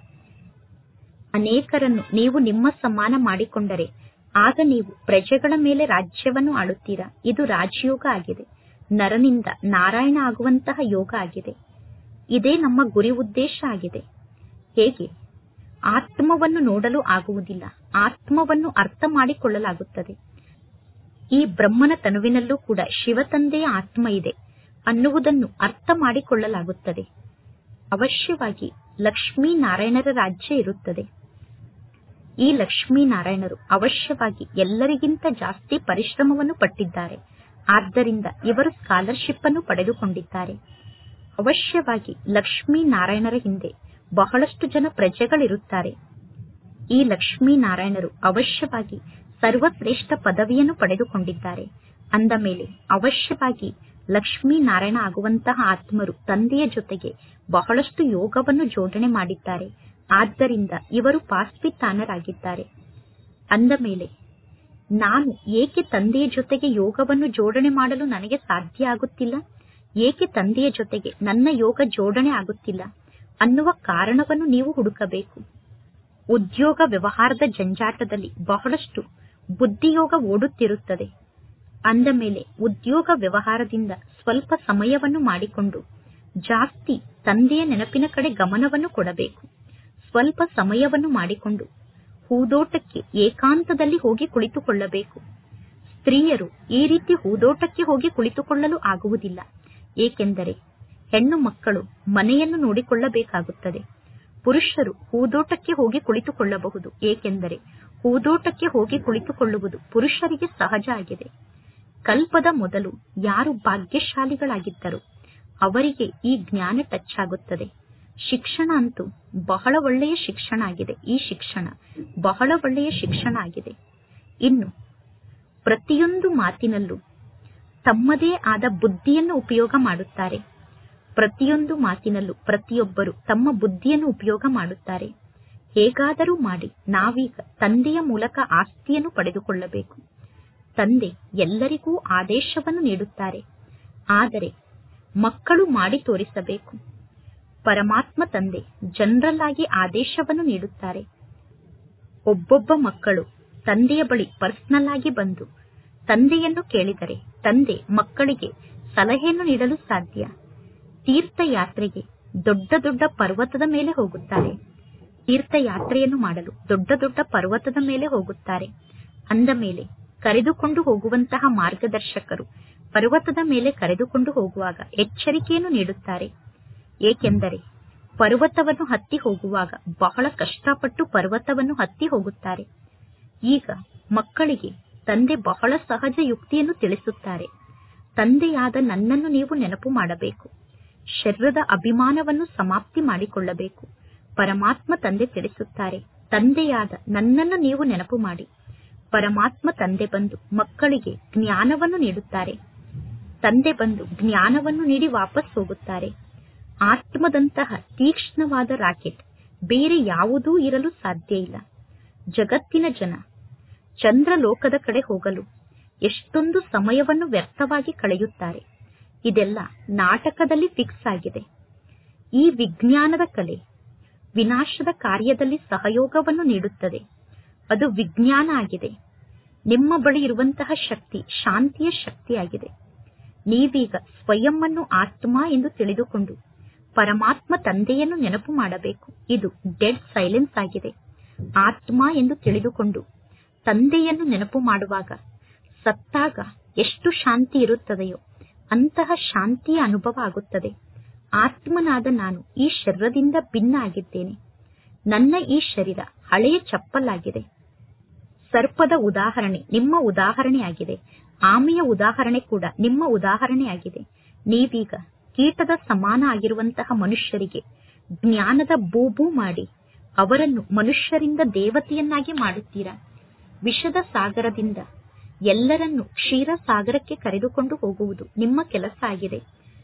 ಅನೇಕರನ್ನು ನೀವು ನಿಮ್ಮ ಸಮಾನ ಮಾಡಿಕೊಂಡರೆ ಆಗ ನೀವು ಪ್ರಜೆಗಳ ಮೇಲೆ ರಾಜ್ಯವನ್ನು ಆಳುತ್ತೀರಾ ಇದು ರಾಜಯೋಗ ಆಗಿದೆ ನರನಿಂದ ನಾರಾಯಣ ಆಗುವಂತಹ ಯೋಗ ಆಗಿದೆ ಇದೇ ನಮ್ಮ ಗುರಿ ಉದ್ದೇಶ ಆಗಿದೆ ಹೇಗೆ ಆತ್ಮವನ್ನು ನೋಡಲು ಆಗುವುದಿಲ್ಲ ಆತ್ಮವನ್ನು ಅರ್ಥ ಮಾಡಿಕೊಳ್ಳಲಾಗುತ್ತದೆ ಈ ಬ್ರಹ್ಮನ ತನುವಿನಲ್ಲೂ ಕೂಡ ಶಿವತಂದೆಯ ಆತ್ಮ ಇದೆ ಅನ್ನುವುದನ್ನು ಅರ್ಥ ಮಾಡಿಕೊಳ್ಳಲಾಗುತ್ತದೆ ಅವಶ್ಯವಾಗಿ ಲಕ್ಷ್ಮೀನಾರಾಯಣರ ರಾಜ್ಯ ಇರುತ್ತದೆ ಈ ಲಕ್ಷ್ಮೀನಾರಾಯಣರು ಅವಶ್ಯವಾಗಿ ಎಲ್ಲರಿಗಿಂತ ಜಾಸ್ತಿ ಪರಿಶ್ರಮವನ್ನು ಪಟ್ಟಿದ್ದಾರೆ ಆದ್ದರಿಂದ ಇವರು ಸ್ಕಾಲರ್ಶಿಪ್ ಅನ್ನು ಪಡೆದುಕೊಂಡಿದ್ದಾರೆ ಅವಶ್ಯವಾಗಿ ಲಕ್ಷ್ಮೀನಾರಾಯಣರ ಹಿಂದೆ ಬಹಳಷ್ಟು ಜನ ಪ್ರಜೆಗಳಿರುತ್ತಾರೆ ಈ ಲಕ್ಷ್ಮೀನಾರಾಯಣರು ಅವಶ್ಯವಾಗಿ ಸರ್ವಶ್ರೇಷ್ಠ ಪದವಿಯನ್ನು ಪಡೆದುಕೊಂಡಿದ್ದಾರೆ ಅಂದ ಮೇಲೆ ಅವಶ್ಯವಾಗಿ ಲಕ್ಷ್ಮೀನಾರಾಯಣ ಆಗುವಂತಹ ಆತ್ಮರು ತಂದೆಯ ಜೊತೆಗೆ ಬಹಳಷ್ಟು ಯೋಗವನ್ನು ಜೋಡಣೆ ಮಾಡಿದ್ದಾರೆ ಆದ್ದರಿಂದ ಇವರು ಪಾಸ್ಪಿತಾನರಾಗಿದ್ದಾರೆ ಅಂದ ಮೇಲೆ ನಾನು ಏಕೆ ತಂದೆಯ ಜೊತೆಗೆ ಯೋಗವನ್ನು ಜೋಡಣೆ ಮಾಡಲು ನನಗೆ ಸಾಧ್ಯ ಆಗುತ್ತಿಲ್ಲ ಏಕೆ ತಂದೆಯ ಜೊತೆಗೆ ನನ್ನ ಯೋಗ ಜೋಡಣೆ ಆಗುತ್ತಿಲ್ಲ ಅನ್ನುವ ಕಾರಣವನ್ನು ನೀವು ಹುಡುಕಬೇಕು ಉದ್ಯೋಗ ವ್ಯವಹಾರದ ಜಂಜಾಟದಲ್ಲಿ ಬಹಳಷ್ಟು ಬುದ್ಧಿಯೋಗ ಓಡುತ್ತಿರುತ್ತದೆ ಅಂದ ಮೇಲೆ ಉದ್ಯೋಗ ವ್ಯವಹಾರದಿಂದ ಸ್ವಲ್ಪ ಸಮಯವನ್ನು ಮಾಡಿಕೊಂಡು ಜಾಸ್ತಿ ತಂದೆಯ ನೆನಪಿನ ಕಡೆ ಗಮನವನ್ನು ಕೊಡಬೇಕು ಸ್ವಲ್ಪ ಸಮಯವನ್ನು ಮಾಡಿಕೊಂಡು ಹೂದೋಟಕ್ಕೆ ಏಕಾಂತದಲ್ಲಿ ಹೋಗಿ ಕುಳಿತುಕೊಳ್ಳಬೇಕು ಸ್ತ್ರೀಯರು ಈ ರೀತಿ ಹೂದೋಟಕ್ಕೆ ಹೋಗಿ ಕುಳಿತುಕೊಳ್ಳಲು ಆಗುವುದಿಲ್ಲ ಏಕೆಂದರೆ ಹೆಣ್ಣು ಮಕ್ಕಳು ಮನೆಯನ್ನು ನೋಡಿಕೊಳ್ಳಬೇಕಾಗುತ್ತದೆ ಪುರುಷರು ಹೂದೋಟಕ್ಕೆ ಹೋಗಿ ಕುಳಿತುಕೊಳ್ಳಬಹುದು ಏಕೆಂದರೆ ಹೂದೋಟಕ್ಕೆ ಹೋಗಿ ಕುಳಿತುಕೊಳ್ಳುವುದು ಪುರುಷರಿಗೆ ಸಹಜ ಆಗಿದೆ ಕಲ್ಪದ ಮೊದಲು ಯಾರು ಭಾಗ್ಯಶಾಲಿಗಳಾಗಿದ್ದರು ಅವರಿಗೆ ಈ ಜ್ಞಾನ ಟಚ್ ಆಗುತ್ತದೆ ಶಿಕ್ಷಣ ಅಂತೂ ಬಹಳ ಒಳ್ಳೆಯ ಶಿಕ್ಷಣ ಆಗಿದೆ ಈ ಶಿಕ್ಷಣ ಬಹಳ ಒಳ್ಳೆಯ ಶಿಕ್ಷಣ ಆಗಿದೆ ಇನ್ನು ಪ್ರತಿಯೊಂದು ಮಾತಿನಲ್ಲೂ ತಮ್ಮದೇ ಆದ ಬುದ್ಧಿಯನ್ನು ಉಪಯೋಗ ಮಾಡುತ್ತಾರೆ ಪ್ರತಿಯೊಂದು ಮಾತಿನಲ್ಲೂ ಪ್ರತಿಯೊಬ್ಬರು ತಮ್ಮ ಬುದ್ಧಿಯನ್ನು ಉಪಯೋಗ ಮಾಡುತ್ತಾರೆ ಹೇಗಾದರೂ ಮಾಡಿ ನಾವೀಗ ತಂದೆಯ ಮೂಲಕ ಆಸ್ತಿಯನ್ನು ಪಡೆದುಕೊಳ್ಳಬೇಕು ತಂದೆ ಎಲ್ಲರಿಗೂ ಆದೇಶವನ್ನು ನೀಡುತ್ತಾರೆ ಆದರೆ ಮಕ್ಕಳು ಮಾಡಿ ತೋರಿಸಬೇಕು ಪರಮಾತ್ಮ ತಂದೆ ಜನರಲ್ ಆಗಿ ಆದೇಶವನ್ನು ನೀಡುತ್ತಾರೆ ಒಬ್ಬೊಬ್ಬ ಮಕ್ಕಳು ತಂದೆಯ ಬಳಿ ಪರ್ಸನಲ್ ಆಗಿ ಬಂದು ತಂದೆಯನ್ನು ಕೇಳಿದರೆ ತಂದೆ ಮಕ್ಕಳಿಗೆ ಸಲಹೆಯನ್ನು ನೀಡಲು ಸಾಧ್ಯ ತೀರ್ಥಯಾತ್ರೆಗೆ ದೊಡ್ಡ ದೊಡ್ಡ ಪರ್ವತದ ಮೇಲೆ ಹೋಗುತ್ತಾರೆ ತೀರ್ಥಯಾತ್ರೆಯನ್ನು ಮಾಡಲು ದೊಡ್ಡ ದೊಡ್ಡ ಪರ್ವತದ ಮೇಲೆ ಹೋಗುತ್ತಾರೆ ಅಂದ ಮೇಲೆ ಕರೆದುಕೊಂಡು ಹೋಗುವಂತಹ ಮಾರ್ಗದರ್ಶಕರು ಪರ್ವತದ ಮೇಲೆ ಕರೆದುಕೊಂಡು ಹೋಗುವಾಗ ಎಚ್ಚರಿಕೆಯನ್ನು ನೀಡುತ್ತಾರೆ ಏಕೆಂದರೆ ಪರ್ವತವನ್ನು ಹತ್ತಿ ಹೋಗುವಾಗ ಬಹಳ ಕಷ್ಟಪಟ್ಟು ಪರ್ವತವನ್ನು ಹತ್ತಿ ಹೋಗುತ್ತಾರೆ ಈಗ ಮಕ್ಕಳಿಗೆ ತಂದೆ ಬಹಳ ಸಹಜ ಯುಕ್ತಿಯನ್ನು ತಿಳಿಸುತ್ತಾರೆ ತಂದೆಯಾದ ನನ್ನನ್ನು ನೀವು ನೆನಪು ಮಾಡಬೇಕು ಶರೀರದ ಅಭಿಮಾನವನ್ನು ಸಮಾಪ್ತಿ ಮಾಡಿಕೊಳ್ಳಬೇಕು ಪರಮಾತ್ಮ ತಂದೆ ತಿಳಿಸುತ್ತಾರೆ ತಂದೆಯಾದ ನನ್ನನ್ನು ನೀವು ನೆನಪು ಮಾಡಿ ಪರಮಾತ್ಮ ತಂದೆ ಬಂದು ಮಕ್ಕಳಿಗೆ ಜ್ಞಾನವನ್ನು ನೀಡುತ್ತಾರೆ ತಂದೆ ಬಂದು ಜ್ಞಾನವನ್ನು ನೀಡಿ ವಾಪಸ್ ಹೋಗುತ್ತಾರೆ ಆತ್ಮದಂತಹ ತೀಕ್ಷ್ಣವಾದ ರಾಕೆಟ್ ಬೇರೆ ಯಾವುದೂ ಇರಲು ಸಾಧ್ಯ ಇಲ್ಲ ಜಗತ್ತಿನ ಜನ ಚಂದ್ರಲೋಕದ ಕಡೆ ಹೋಗಲು ಎಷ್ಟೊಂದು ಸಮಯವನ್ನು ವ್ಯರ್ಥವಾಗಿ ಕಳೆಯುತ್ತಾರೆ ಇದೆಲ್ಲ ನಾಟಕದಲ್ಲಿ ಫಿಕ್ಸ್ ಆಗಿದೆ ಈ ವಿಜ್ಞಾನದ ಕಲೆ ವಿನಾಶದ ಕಾರ್ಯದಲ್ಲಿ ಸಹಯೋಗವನ್ನು ನೀಡುತ್ತದೆ ಅದು ವಿಜ್ಞಾನ ಆಗಿದೆ ನಿಮ್ಮ ಬಳಿ ಇರುವಂತಹ ಶಕ್ತಿ ಶಾಂತಿಯ ಶಕ್ತಿಯಾಗಿದೆ ನೀವೀಗ ಸ್ವಯಂ ಅನ್ನು ಆತ್ಮ ಎಂದು ತಿಳಿದುಕೊಂಡು ಪರಮಾತ್ಮ ತಂದೆಯನ್ನು ನೆನಪು ಮಾಡಬೇಕು ಇದು ಡೆಡ್ ಸೈಲೆನ್ಸ್ ಆಗಿದೆ ಆತ್ಮ ಎಂದು ತಿಳಿದುಕೊಂಡು ತಂದೆಯನ್ನು ನೆನಪು ಮಾಡುವಾಗ ಸತ್ತಾಗ ಎಷ್ಟು ಶಾಂತಿ ಇರುತ್ತದೆಯೋ ಅಂತಹ ಶಾಂತಿಯ ಅನುಭವ ಆಗುತ್ತದೆ ಆತ್ಮನಾದ ನಾನು ಈ ಶರೀರದಿಂದ ಭಿನ್ನ ಆಗಿದ್ದೇನೆ ನನ್ನ ಈ ಶರೀರ ಹಳೆಯ ಚಪ್ಪಲಾಗಿದೆ ಸರ್ಪದ ಉದಾಹರಣೆ ನಿಮ್ಮ ಉದಾಹರಣೆಯಾಗಿದೆ ಆಮೆಯ ಉದಾಹರಣೆ ಕೂಡ ನಿಮ್ಮ ಉದಾಹರಣೆಯಾಗಿದೆ ನೀವೀಗ ಕೀಟದ ಸಮಾನ ಆಗಿರುವಂತಹ ಮನುಷ್ಯರಿಗೆ ಜ್ಞಾನದ ಬೂಬೂ ಮಾಡಿ ಅವರನ್ನು ಮನುಷ್ಯರಿಂದ ದೇವತೆಯನ್ನಾಗಿ ಮಾಡುತ್ತೀರಾ ವಿಷದ ಸಾಗರದಿಂದ ಎಲ್ಲರನ್ನು ಕ್ಷೀರ ಸಾಗರಕ್ಕೆ ಕರೆದುಕೊಂಡು ಹೋಗುವುದು ನಿಮ್ಮ ಕೆಲಸ ಆಗಿದೆ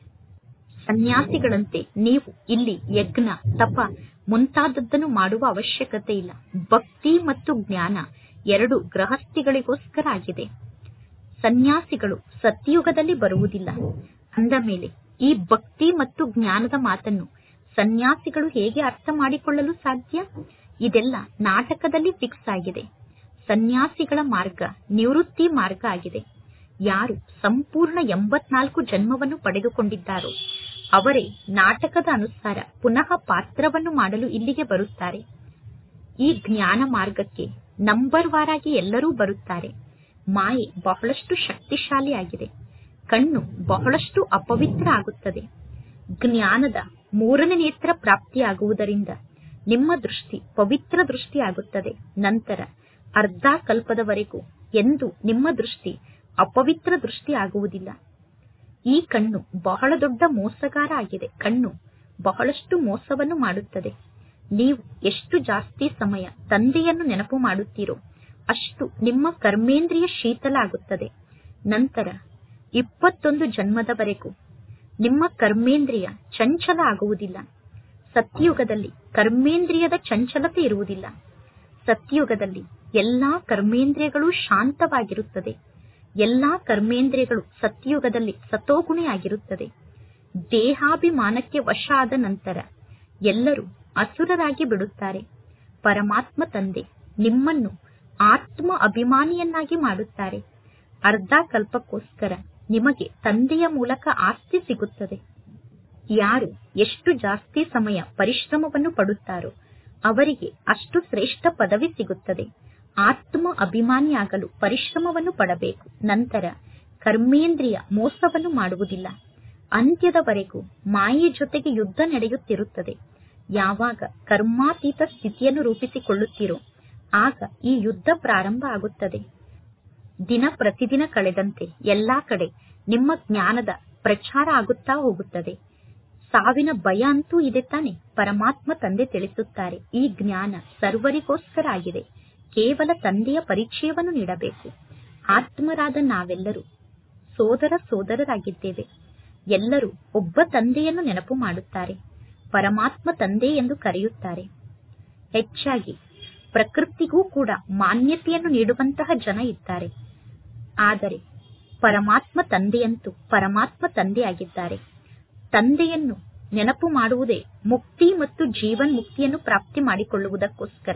ಸನ್ಯಾಸಿಗಳಂತೆ ನೀವು ಇಲ್ಲಿ ಯಜ್ಞ ತಪ ಮುಂತಾದದ್ದನ್ನು ಮಾಡುವ ಅವಶ್ಯಕತೆ ಇಲ್ಲ ಭಕ್ತಿ ಮತ್ತು ಜ್ಞಾನ ಎರಡು ಗೃಹಸ್ಥಿಗಳಿಗೋಸ್ಕರ ಆಗಿದೆ ಸನ್ಯಾಸಿಗಳು ಸತ್ಯಯುಗದಲ್ಲಿ ಬರುವುದಿಲ್ಲ ಅಂದ ಮೇಲೆ ಈ ಭಕ್ತಿ ಮತ್ತು ಜ್ಞಾನದ ಮಾತನ್ನು ಸನ್ಯಾಸಿಗಳು ಹೇಗೆ ಅರ್ಥ ಮಾಡಿಕೊಳ್ಳಲು ಸಾಧ್ಯ ಇದೆಲ್ಲ ನಾಟಕದಲ್ಲಿ ಫಿಕ್ಸ್ ಆಗಿದೆ ಸನ್ಯಾಸಿಗಳ ಮಾರ್ಗ ನಿವೃತ್ತಿ ಮಾರ್ಗ ಆಗಿದೆ ಯಾರು ಸಂಪೂರ್ಣ ಎಂಬತ್ನಾಲ್ಕು ಜನ್ಮವನ್ನು ಪಡೆದುಕೊಂಡಿದ್ದಾರೋ ಅವರೇ ನಾಟಕದ ಅನುಸಾರ ಪುನಃ ಪಾತ್ರವನ್ನು ಮಾಡಲು ಇಲ್ಲಿಗೆ ಬರುತ್ತಾರೆ ಈ ಜ್ಞಾನ ಮಾರ್ಗಕ್ಕೆ ನಂಬರ್ ವಾರಾಗಿ ಎಲ್ಲರೂ ಬರುತ್ತಾರೆ ಮಾಯೆ ಬಹಳಷ್ಟು ಶಕ್ತಿಶಾಲಿಯಾಗಿದೆ ಕಣ್ಣು ಬಹಳಷ್ಟು ಅಪವಿತ್ರ ಆಗುತ್ತದೆ ಜ್ಞಾನದ ಮೂರನೇ ನೇತ್ರ ಪ್ರಾಪ್ತಿಯಾಗುವುದರಿಂದ ನಿಮ್ಮ ದೃಷ್ಟಿ ಪವಿತ್ರ ದೃಷ್ಟಿ ಆಗುತ್ತದೆ ನಂತರ ಅರ್ಧ ಕಲ್ಪದವರೆಗೂ ಎಂದು ನಿಮ್ಮ ದೃಷ್ಟಿ ಅಪವಿತ್ರ ದೃಷ್ಟಿ ಆಗುವುದಿಲ್ಲ ಈ ಕಣ್ಣು ಬಹಳ ದೊಡ್ಡ ಮೋಸಗಾರ ಆಗಿದೆ ಕಣ್ಣು ಬಹಳಷ್ಟು ಮೋಸವನ್ನು ಮಾಡುತ್ತದೆ ನೀವು ಎಷ್ಟು ಜಾಸ್ತಿ ಸಮಯ ತಂದೆಯನ್ನು ನೆನಪು ಮಾಡುತ್ತೀರೋ ಅಷ್ಟು ನಿಮ್ಮ ಕರ್ಮೇಂದ್ರಿಯ ಶೀತಲ ಆಗುತ್ತದೆ ನಂತರ ಇಪ್ಪತ್ತೊಂದು ಜನ್ಮದವರೆಗೂ ನಿಮ್ಮ ಕರ್ಮೇಂದ್ರಿಯ ಚಂಚಲ ಆಗುವುದಿಲ್ಲ ಸತ್ಯಯುಗದಲ್ಲಿ ಕರ್ಮೇಂದ್ರಿಯದ ಚಂಚಲತೆ ಇರುವುದಿಲ್ಲ ಸತ್ಯಯುಗದಲ್ಲಿ ಎಲ್ಲಾ ಕರ್ಮೇಂದ್ರಿಯಗಳು ಶಾಂತವಾಗಿರುತ್ತದೆ ಎಲ್ಲಾ ಕರ್ಮೇಂದ್ರಿಯಗಳು ಸತ್ಯಯುಗದಲ್ಲಿ ಸತೋಗುಣಿಯಾಗಿರುತ್ತದೆ ದೇಹಾಭಿಮಾನಕ್ಕೆ ವಶ ಆದ ನಂತರ ಎಲ್ಲರೂ ಅಸುರರಾಗಿ ಬಿಡುತ್ತಾರೆ ಪರಮಾತ್ಮ ತಂದೆ ನಿಮ್ಮನ್ನು ಆತ್ಮ ಅಭಿಮಾನಿಯನ್ನಾಗಿ ಮಾಡುತ್ತಾರೆ ಅರ್ಧ ಕಲ್ಪಕ್ಕೋಸ್ಕರ ನಿಮಗೆ ತಂದೆಯ ಮೂಲಕ ಆಸ್ತಿ ಸಿಗುತ್ತದೆ ಯಾರು ಎಷ್ಟು ಜಾಸ್ತಿ ಸಮಯ ಪರಿಶ್ರಮವನ್ನು ಪಡುತ್ತಾರೋ ಅವರಿಗೆ ಅಷ್ಟು ಶ್ರೇಷ್ಠ ಪದವಿ ಸಿಗುತ್ತದೆ ಆತ್ಮ ಅಭಿಮಾನಿಯಾಗಲು ಪರಿಶ್ರಮವನ್ನು ಪಡಬೇಕು ನಂತರ ಕರ್ಮೇಂದ್ರಿಯ ಮೋಸವನ್ನು ಮಾಡುವುದಿಲ್ಲ ಅಂತ್ಯದವರೆಗೂ ಮಾಯೆ ಜೊತೆಗೆ ಯುದ್ಧ ನಡೆಯುತ್ತಿರುತ್ತದೆ ಯಾವಾಗ ಕರ್ಮಾತೀತ ಸ್ಥಿತಿಯನ್ನು ರೂಪಿಸಿಕೊಳ್ಳುತ್ತೀರೋ ಆಗ ಈ ಯುದ್ಧ ಪ್ರಾರಂಭ ಆಗುತ್ತದೆ ದಿನ ಪ್ರತಿದಿನ ಕಳೆದಂತೆ ಎಲ್ಲಾ ಕಡೆ ನಿಮ್ಮ ಜ್ಞಾನದ ಪ್ರಚಾರ ಆಗುತ್ತಾ ಹೋಗುತ್ತದೆ ಸಾವಿನ ಭಯ ಅಂತೂ ಇದೆ ತಾನೆ ಪರಮಾತ್ಮ ತಂದೆ ತಿಳಿಸುತ್ತಾರೆ ಈ ಜ್ಞಾನ ಸರ್ವರಿಗೋಸ್ಕರ ಆಗಿದೆ ಕೇವಲ ತಂದೆಯ ಪರಿಚಯವನ್ನು ನೀಡಬೇಕು ಆತ್ಮರಾದ ನಾವೆಲ್ಲರೂ ಸೋದರ ಸೋದರರಾಗಿದ್ದೇವೆ ಎಲ್ಲರೂ ಒಬ್ಬ ತಂದೆಯನ್ನು ನೆನಪು ಮಾಡುತ್ತಾರೆ ಪರಮಾತ್ಮ ತಂದೆ ಎಂದು ಕರೆಯುತ್ತಾರೆ ಹೆಚ್ಚಾಗಿ ಪ್ರಕೃತಿಗೂ ಕೂಡ ಮಾನ್ಯತೆಯನ್ನು ನೀಡುವಂತಹ ಜನ ಇದ್ದಾರೆ ಆದರೆ ಪರಮಾತ್ಮ ತಂದೆಯಂತೂ ಪರಮಾತ್ಮ ತಂದೆಯಾಗಿದ್ದಾರೆ ತಂದೆಯನ್ನು ನೆನಪು ಮಾಡುವುದೇ ಮುಕ್ತಿ ಮತ್ತು ಜೀವನ್ ಮುಕ್ತಿಯನ್ನು ಪ್ರಾಪ್ತಿ ಮಾಡಿಕೊಳ್ಳುವುದಕ್ಕೋಸ್ಕರ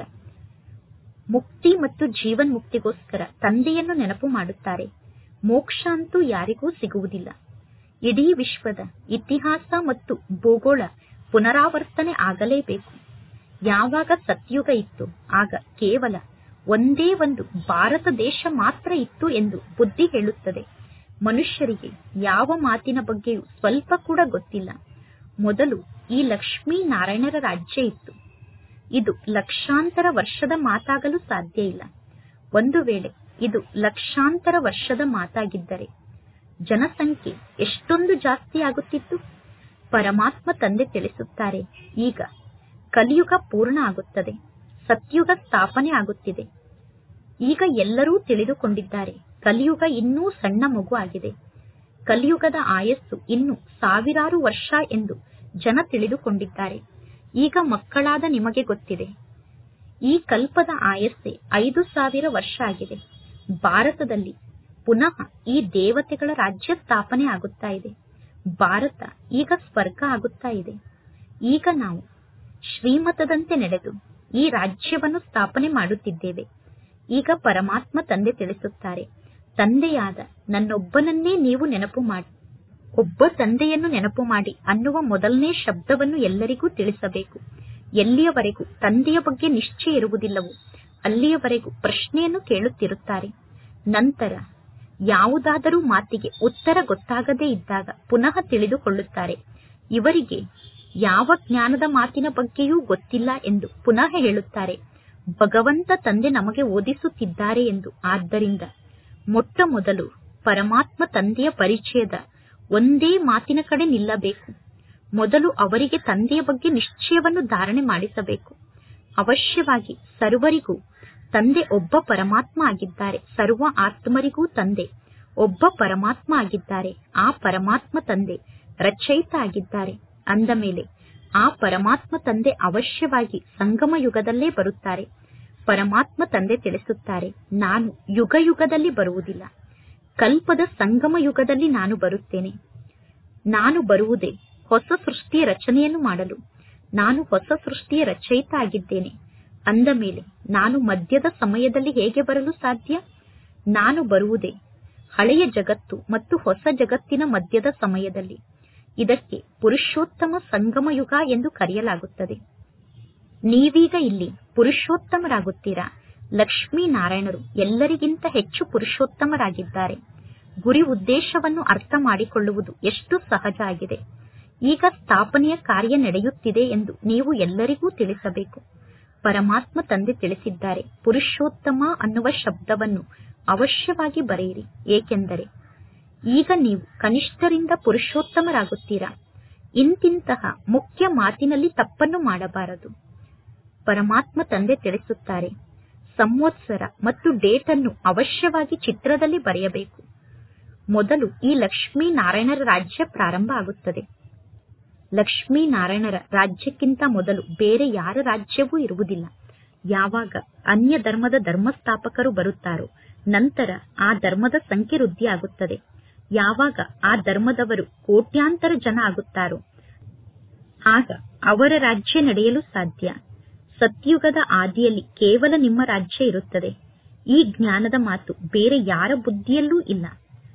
ಮುಕ್ತಿ ಮತ್ತು ಜೀವನ್ ಮುಕ್ತಿಗೋಸ್ಕರ ತಂದೆಯನ್ನು ನೆನಪು ಮಾಡುತ್ತಾರೆ ಮೋಕ್ಷ ಅಂತೂ ಯಾರಿಗೂ ಸಿಗುವುದಿಲ್ಲ ಇಡೀ ವಿಶ್ವದ ಇತಿಹಾಸ ಮತ್ತು ಭೂಗೋಳ ಪುನರಾವರ್ತನೆ ಆಗಲೇಬೇಕು ಯಾವಾಗ ಸತ್ಯುಗ ಇತ್ತು ಆಗ ಕೇವಲ ಒಂದೇ ಒಂದು ಭಾರತ ದೇಶ ಮಾತ್ರ ಇತ್ತು ಎಂದು ಬುದ್ಧಿ ಹೇಳುತ್ತದೆ ಮನುಷ್ಯರಿಗೆ ಯಾವ ಮಾತಿನ ಬಗ್ಗೆಯೂ ಸ್ವಲ್ಪ ಕೂಡ ಗೊತ್ತಿಲ್ಲ ಮೊದಲು ಈ ಲಕ್ಷ್ಮೀ ನಾರಾಯಣರ ರಾಜ್ಯ ಇತ್ತು ಇದು ಲಕ್ಷಾಂತರ ವರ್ಷದ ಮಾತಾಗಲು ಸಾಧ್ಯ ಇಲ್ಲ ಒಂದು ವೇಳೆ ಇದು ಲಕ್ಷಾಂತರ ವರ್ಷದ ಮಾತಾಗಿದ್ದರೆ ಜನಸಂಖ್ಯೆ ಎಷ್ಟೊಂದು ಜಾಸ್ತಿ ಆಗುತ್ತಿತ್ತು ಪರಮಾತ್ಮ ತಂದೆ ತಿಳಿಸುತ್ತಾರೆ ಈಗ ಕಲಿಯುಗ ಪೂರ್ಣ ಆಗುತ್ತದೆ ಸತ್ಯುಗ ಸ್ಥಾಪನೆ ಆಗುತ್ತಿದೆ ಈಗ ಎಲ್ಲರೂ ತಿಳಿದುಕೊಂಡಿದ್ದಾರೆ ಕಲಿಯುಗ ಇನ್ನೂ ಸಣ್ಣ ಮಗು ಆಗಿದೆ ಕಲಿಯುಗದ ಆಯಸ್ಸು ಇನ್ನು ಸಾವಿರಾರು ವರ್ಷ ಎಂದು ಜನ ತಿಳಿದುಕೊಂಡಿದ್ದಾರೆ ಈಗ ಮಕ್ಕಳಾದ ನಿಮಗೆ ಗೊತ್ತಿದೆ ಈ ಕಲ್ಪದ ಆಯಸ್ಸೆ ಐದು ಸಾವಿರ ವರ್ಷ ಆಗಿದೆ ಭಾರತದಲ್ಲಿ ಪುನಃ ಈ ದೇವತೆಗಳ ರಾಜ್ಯ ಸ್ಥಾಪನೆ ಆಗುತ್ತಾ ಇದೆ ಭಾರತ ಈಗ ಸ್ವರ್ಗ ಆಗುತ್ತಾ ಇದೆ ಈಗ ನಾವು ಶ್ರೀಮತದಂತೆ ನಡೆದು ಈ ರಾಜ್ಯವನ್ನು ಸ್ಥಾಪನೆ ಮಾಡುತ್ತಿದ್ದೇವೆ ಈಗ ಪರಮಾತ್ಮ ತಂದೆ ತಿಳಿಸುತ್ತಾರೆ ತಂದೆಯಾದ ನನ್ನೊಬ್ಬನನ್ನೇ ನೀವು ನೆನಪು ಮಾಡಿ ಒಬ್ಬ ತಂದೆಯನ್ನು ನೆನಪು ಮಾಡಿ ಅನ್ನುವ ಮೊದಲನೇ ಶಬ್ದವನ್ನು ಎಲ್ಲರಿಗೂ ತಿಳಿಸಬೇಕು ಎಲ್ಲಿಯವರೆಗೂ ತಂದೆಯ ಬಗ್ಗೆ ನಿಶ್ಚಯ ಇರುವುದಿಲ್ಲವೋ ಅಲ್ಲಿಯವರೆಗೂ ಪ್ರಶ್ನೆಯನ್ನು ಕೇಳುತ್ತಿರುತ್ತಾರೆ ನಂತರ ಯಾವುದಾದರೂ ಮಾತಿಗೆ ಉತ್ತರ ಗೊತ್ತಾಗದೇ ಇದ್ದಾಗ ಪುನಃ ತಿಳಿದುಕೊಳ್ಳುತ್ತಾರೆ ಇವರಿಗೆ ಯಾವ ಜ್ಞಾನದ ಮಾತಿನ ಬಗ್ಗೆಯೂ ಗೊತ್ತಿಲ್ಲ ಎಂದು ಪುನಃ ಹೇಳುತ್ತಾರೆ ಭಗವಂತ ತಂದೆ ನಮಗೆ ಓದಿಸುತ್ತಿದ್ದಾರೆ ಎಂದು ಆದ್ದರಿಂದ ಮೊಟ್ಟ ಮೊದಲು ಪರಮಾತ್ಮ ತಂದೆಯ ಪರಿಚಯದ ಒಂದೇ ಮಾತಿನ ಕಡೆ ನಿಲ್ಲಬೇಕು ಮೊದಲು ಅವರಿಗೆ ತಂದೆಯ ಬಗ್ಗೆ ನಿಶ್ಚಯವನ್ನು ಧಾರಣೆ ಮಾಡಿಸಬೇಕು ಅವಶ್ಯವಾಗಿ ಸರ್ವರಿಗೂ ತಂದೆ ಒಬ್ಬ ಪರಮಾತ್ಮ ಆಗಿದ್ದಾರೆ ಸರ್ವ ಆತ್ಮರಿಗೂ ತಂದೆ ಒಬ್ಬ ಪರಮಾತ್ಮ ಆಗಿದ್ದಾರೆ ಆ ಪರಮಾತ್ಮ ತಂದೆ ರಚಯಿತ ಆಗಿದ್ದಾರೆ ಅಂದ ಮೇಲೆ ಆ ಪರಮಾತ್ಮ ತಂದೆ ಅವಶ್ಯವಾಗಿ ಸಂಗಮ ಯುಗದಲ್ಲೇ ಬರುತ್ತಾರೆ ಪರಮಾತ್ಮ ತಂದೆ ತಿಳಿಸುತ್ತಾರೆ ನಾನು ಯುಗ ಯುಗದಲ್ಲಿ ಬರುವುದಿಲ್ಲ ಕಲ್ಪದ ಸಂಗಮ ಯುಗದಲ್ಲಿ ನಾನು ಬರುತ್ತೇನೆ ನಾನು ಬರುವುದೇ ಹೊಸ ಸೃಷ್ಟಿಯ ರಚನೆಯನ್ನು ಮಾಡಲು ನಾನು ಹೊಸ ಸೃಷ್ಟಿಯ ರಚಯಿತ ಆಗಿದ್ದೇನೆ ಅಂದ ಮೇಲೆ ನಾನು ಮಧ್ಯದ ಸಮಯದಲ್ಲಿ ಹೇಗೆ ಬರಲು ಸಾಧ್ಯ ನಾನು ಬರುವುದೇ ಹಳೆಯ ಜಗತ್ತು ಮತ್ತು ಹೊಸ ಜಗತ್ತಿನ ಮಧ್ಯದ ಸಮಯದಲ್ಲಿ ಇದಕ್ಕೆ ಪುರುಷೋತ್ತಮ ಸಂಗಮ ಯುಗ ಎಂದು ಕರೆಯಲಾಗುತ್ತದೆ ನೀವೀಗ ಇಲ್ಲಿ ಪುರುಷೋತ್ತಮರಾಗುತ್ತೀರಾ ಲಕ್ಷ್ಮೀನಾರಾಯಣರು ಎಲ್ಲರಿಗಿಂತ ಹೆಚ್ಚು ಪುರುಷೋತ್ತಮರಾಗಿದ್ದಾರೆ ಗುರಿ ಉದ್ದೇಶವನ್ನು ಅರ್ಥ ಮಾಡಿಕೊಳ್ಳುವುದು ಎಷ್ಟು ಸಹಜ ಆಗಿದೆ ಈಗ ಸ್ಥಾಪನೆಯ ಕಾರ್ಯ ನಡೆಯುತ್ತಿದೆ ಎಂದು ನೀವು ಎಲ್ಲರಿಗೂ ತಿಳಿಸಬೇಕು ಪರಮಾತ್ಮ ತಂದೆ ತಿಳಿಸಿದ್ದಾರೆ ಪುರುಷೋತ್ತಮ ಅನ್ನುವ ಶಬ್ದವನ್ನು ಅವಶ್ಯವಾಗಿ ಬರೆಯಿರಿ ಏಕೆಂದರೆ ಈಗ ನೀವು ಕನಿಷ್ಠರಿಂದ ಪುರುಷೋತ್ತಮರಾಗುತ್ತೀರಾ ಇಂತಿಂತಹ ಮುಖ್ಯ ಮಾತಿನಲ್ಲಿ ತಪ್ಪನ್ನು ಮಾಡಬಾರದು ಪರಮಾತ್ಮ ತಂದೆ ತಿಳಿಸುತ್ತಾರೆ ಸಂವತ್ಸರ ಮತ್ತು ಡೇಟ್ ಅನ್ನು ಅವಶ್ಯವಾಗಿ ಚಿತ್ರದಲ್ಲಿ ಬರೆಯಬೇಕು ಮೊದಲು ಈ ಲಕ್ಷ್ಮೀ ನಾರಾಯಣರ ರಾಜ್ಯ ಪ್ರಾರಂಭ ಆಗುತ್ತದೆ ಲಕ್ಷ್ಮೀ ನಾರಾಯಣರ ರಾಜ್ಯಕ್ಕಿಂತ ಮೊದಲು ಬೇರೆ ಯಾರ ರಾಜ್ಯವೂ ಇರುವುದಿಲ್ಲ ಯಾವಾಗ ಅನ್ಯ ಧರ್ಮದ ಧರ್ಮಸ್ಥಾಪಕರು ಬರುತ್ತಾರೋ ನಂತರ ಆ ಧರ್ಮದ ಸಂಖ್ಯೆ ವೃದ್ಧಿ ಆಗುತ್ತದೆ ಯಾವಾಗ ಆ ಧರ್ಮದವರು ಕೋಟ್ಯಾಂತರ ಜನ ಆಗುತ್ತಾರೋ ಆಗ ಅವರ ರಾಜ್ಯ ನಡೆಯಲು ಸಾಧ್ಯ ಸತ್ಯುಗದ ಆದಿಯಲ್ಲಿ ಕೇವಲ ನಿಮ್ಮ ರಾಜ್ಯ ಇರುತ್ತದೆ ಈ ಜ್ಞಾನದ ಮಾತು ಬೇರೆ ಯಾರ ಬುದ್ಧಿಯಲ್ಲೂ ಇಲ್ಲ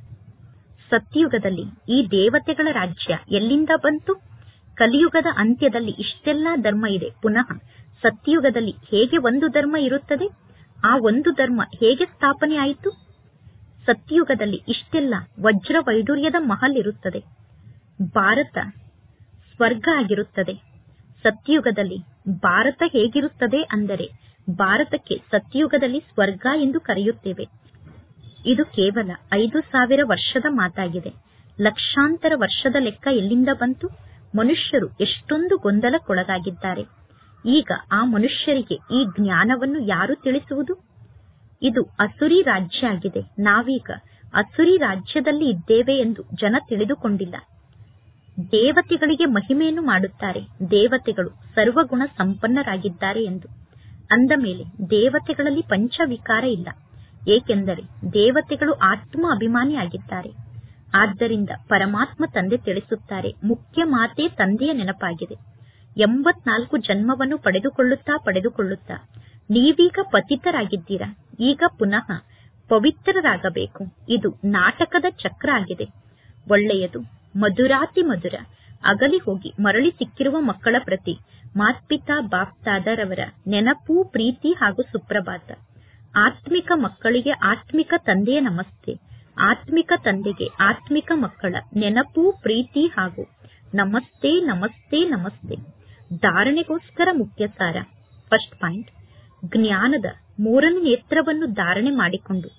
ಸತ್ಯುಗದಲ್ಲಿ ಈ ದೇವತೆಗಳ ರಾಜ್ಯ ಎಲ್ಲಿಂದ ಬಂತು ಕಲಿಯುಗದ ಅಂತ್ಯದಲ್ಲಿ ಇಷ್ಟೆಲ್ಲಾ ಧರ್ಮ ಇದೆ ಪುನಃ ಸತ್ಯುಗದಲ್ಲಿ ಹೇಗೆ ಒಂದು ಧರ್ಮ ಇರುತ್ತದೆ ಆ ಒಂದು ಧರ್ಮ ಹೇಗೆ ಸ್ಥಾಪನೆ ಆಯಿತು ಸತ್ಯುಗದಲ್ಲಿ ಇಷ್ಟೆಲ್ಲ ವಜ್ರ ವೈಡೂರ್ಯದ ಮಹಲ್ ಇರುತ್ತದೆ ಭಾರತ ಸ್ವರ್ಗ ಆಗಿರುತ್ತದೆ ಸತ್ಯುಗದಲ್ಲಿ ಭಾರತ ಹೇಗಿರುತ್ತದೆ ಅಂದರೆ ಭಾರತಕ್ಕೆ ಸತ್ಯುಗದಲ್ಲಿ ಸ್ವರ್ಗ ಎಂದು ಕರೆಯುತ್ತೇವೆ ಇದು ಕೇವಲ ಐದು ಸಾವಿರ ವರ್ಷದ ಮಾತಾಗಿದೆ ಲಕ್ಷಾಂತರ ವರ್ಷದ ಲೆಕ್ಕ ಎಲ್ಲಿಂದ ಬಂತು ಮನುಷ್ಯರು ಎಷ್ಟೊಂದು ಗೊಂದಲಕ್ಕೊಳಗಾಗಿದ್ದಾರೆ ಈಗ ಆ ಮನುಷ್ಯರಿಗೆ ಈ ಜ್ಞಾನವನ್ನು ಯಾರು ತಿಳಿಸುವುದು ಇದು ಅಸುರಿ ರಾಜ್ಯ ಆಗಿದೆ ನಾವೀಗ ಅಸುರಿ ರಾಜ್ಯದಲ್ಲಿ ಇದ್ದೇವೆ ಎಂದು ಜನ ತಿಳಿದುಕೊಂಡಿಲ್ಲ ದೇವತೆಗಳಿಗೆ ಮಹಿಮೆಯನ್ನು ಮಾಡುತ್ತಾರೆ ದೇವತೆಗಳು ಸರ್ವಗುಣ ಸಂಪನ್ನರಾಗಿದ್ದಾರೆ ಎಂದು ಅಂದ ಮೇಲೆ ದೇವತೆಗಳಲ್ಲಿ ಪಂಚವಿಕಾರ ಇಲ್ಲ ಏಕೆಂದರೆ ದೇವತೆಗಳು ಆತ್ಮ ಅಭಿಮಾನಿಯಾಗಿದ್ದಾರೆ ಆದ್ದರಿಂದ ಪರಮಾತ್ಮ ತಂದೆ ತಿಳಿಸುತ್ತಾರೆ ಮುಖ್ಯ ಮಾತೇ ತಂದೆಯ ನೆನಪಾಗಿದೆ ಎಂಬತ್ನಾಲ್ಕು ಜನ್ಮವನ್ನು ಪಡೆದುಕೊಳ್ಳುತ್ತಾ ಪಡೆದುಕೊಳ್ಳುತ್ತಾ ನೀವೀಗ ಪತಿತರಾಗಿದ್ದೀರಾ ಈಗ ಪುನಃ ಪವಿತ್ರರಾಗಬೇಕು ಇದು ನಾಟಕದ ಚಕ್ರ ಆಗಿದೆ ಒಳ್ಳೆಯದು ಮಧುರಾತಿ ಮಧುರ ಅಗಲಿ ಹೋಗಿ ಮರಳಿ ಸಿಕ್ಕಿರುವ ಮಕ್ಕಳ ಪ್ರತಿ ಮಾತ್ಪಿತಾ ಬಾಪ್ತಾದರವರ ನೆನಪು ಪ್ರೀತಿ ಹಾಗೂ ಸುಪ್ರಭಾತ ಆತ್ಮಿಕ ಮಕ್ಕಳಿಗೆ ಆತ್ಮಿಕ ತಂದೆಯ ನಮಸ್ತೆ ಆತ್ಮಿಕ ತಂದೆಗೆ ಆತ್ಮಿಕ ಮಕ್ಕಳ ನೆನಪು ಪ್ರೀತಿ ಹಾಗೂ ನಮಸ್ತೆ ನಮಸ್ತೆ ನಮಸ್ತೆ ಧಾರಣೆಗೋಸ್ಕರ ಮುಖ್ಯ ಸಾರ ಫಸ್ಟ್ ಪಾಯಿಂಟ್ ಜ್ಞಾನದ ಮೂರನೇ ನೇತ್ರವನ್ನು ಧಾರಣೆ ಮಾಡಿಕೊಂಡು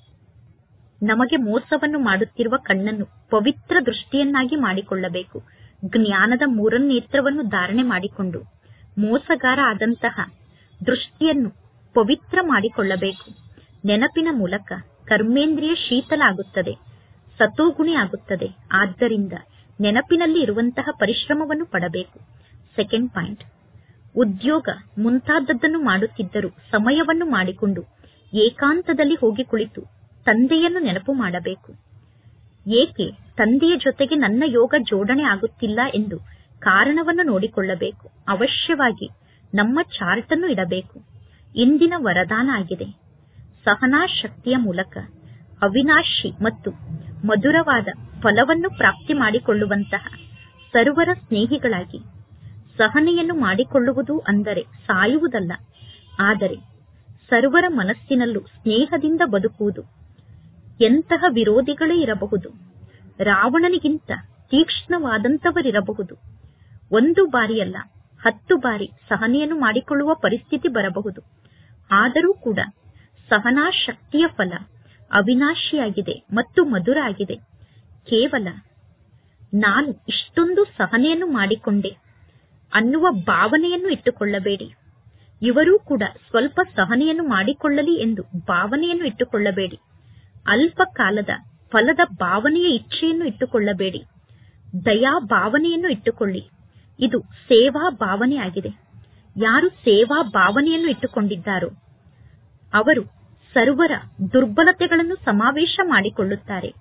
ನಮಗೆ ಮೋಸವನ್ನು ಮಾಡುತ್ತಿರುವ ಕಣ್ಣನ್ನು ಪವಿತ್ರ ದೃಷ್ಟಿಯನ್ನಾಗಿ ಮಾಡಿಕೊಳ್ಳಬೇಕು ಜ್ಞಾನದ ಮೂರನೇ ನೇತ್ರವನ್ನು ಧಾರಣೆ ಮಾಡಿಕೊಂಡು ಮೋಸಗಾರ ಆದಂತಹ ದೃಷ್ಟಿಯನ್ನು ಪವಿತ್ರ ಮಾಡಿಕೊಳ್ಳಬೇಕು ನೆನಪಿನ ಮೂಲಕ ಕರ್ಮೇಂದ್ರಿಯ ಶೀತಲ ಆಗುತ್ತದೆ ಸತೋಗುಣಿ ಆಗುತ್ತದೆ ಆದ್ದರಿಂದ ನೆನಪಿನಲ್ಲಿ ಇರುವಂತಹ ಪರಿಶ್ರಮವನ್ನು ಪಡಬೇಕು ಸೆಕೆಂಡ್ ಪಾಯಿಂಟ್ ಉದ್ಯೋಗ ಮುಂತಾದದ್ದನ್ನು ಮಾಡುತ್ತಿದ್ದರೂ ಸಮಯವನ್ನು ಮಾಡಿಕೊಂಡು ಏಕಾಂತದಲ್ಲಿ ಹೋಗಿ ಕುಳಿತು ತಂದೆಯನ್ನು ನೆನಪು ಮಾಡಬೇಕು ಏಕೆ ತಂದೆಯ ಜೊತೆಗೆ ನನ್ನ ಯೋಗ ಜೋಡಣೆ ಆಗುತ್ತಿಲ್ಲ ಎಂದು ಕಾರಣವನ್ನು ನೋಡಿಕೊಳ್ಳಬೇಕು ಅವಶ್ಯವಾಗಿ ನಮ್ಮ ಚಾರ್ಟ್ ಅನ್ನು ಇಡಬೇಕು ಇಂದಿನ ವರದಾನ ಆಗಿದೆ ಸಹನಾ ಶಕ್ತಿಯ ಮೂಲಕ ಅವಿನಾಶಿ ಮತ್ತು ಮಧುರವಾದ ಫಲವನ್ನು ಪ್ರಾಪ್ತಿ ಮಾಡಿಕೊಳ್ಳುವಂತಹ ಸರ್ವರ ಸ್ನೇಹಿಗಳಾಗಿ ಸಹನೆಯನ್ನು ಮಾಡಿಕೊಳ್ಳುವುದು ಅಂದರೆ ಸಾಯುವುದಲ್ಲ ಆದರೆ ಸರ್ವರ ಮನಸ್ಸಿನಲ್ಲೂ ಸ್ನೇಹದಿಂದ ಬದುಕುವುದು ಎಂತಹ ವಿರೋಧಿಗಳೇ ಇರಬಹುದು ರಾವಣನಿಗಿಂತ ತೀಕ್ಷ್ಣವಾದಂತವರಿರಬಹುದು ಒಂದು ಬಾರಿಯಲ್ಲ ಹತ್ತು ಬಾರಿ ಸಹನೆಯನ್ನು ಮಾಡಿಕೊಳ್ಳುವ ಪರಿಸ್ಥಿತಿ ಬರಬಹುದು ಆದರೂ ಕೂಡ ಸಹನಾ ಶಕ್ತಿಯ ಫಲ ಅವಿನಾಶಿಯಾಗಿದೆ ಮತ್ತು ಮಧುರ ಆಗಿದೆ ಕೇವಲ ನಾನು ಇಷ್ಟೊಂದು ಸಹನೆಯನ್ನು ಮಾಡಿಕೊಂಡೆ ಅನ್ನುವ ಭಾವನೆಯನ್ನು ಇಟ್ಟುಕೊಳ್ಳಬೇಡಿ ಇವರೂ ಕೂಡ ಸ್ವಲ್ಪ ಸಹನೆಯನ್ನು ಮಾಡಿಕೊಳ್ಳಲಿ ಎಂದು ಭಾವನೆಯನ್ನು ಇಟ್ಟುಕೊಳ್ಳಬೇಡಿ ಅಲ್ಪ ಕಾಲದ ಫಲದ ಭಾವನೆಯ ಇಚ್ಛೆಯನ್ನು ಇಟ್ಟುಕೊಳ್ಳಬೇಡಿ ದಯಾ ಭಾವನೆಯನ್ನು ಇಟ್ಟುಕೊಳ್ಳಿ ಇದು ಸೇವಾ ಭಾವನೆ ಆಗಿದೆ ಯಾರು ಸೇವಾ ಭಾವನೆಯನ್ನು ಇಟ್ಟುಕೊಂಡಿದ್ದಾರೋ ಅವರು ಸರ್ವರ ದುರ್ಬಲತೆಗಳನ್ನು ಸಮಾವೇಶ ಮಾಡಿಕೊಳ್ಳುತ್ತಾರೆ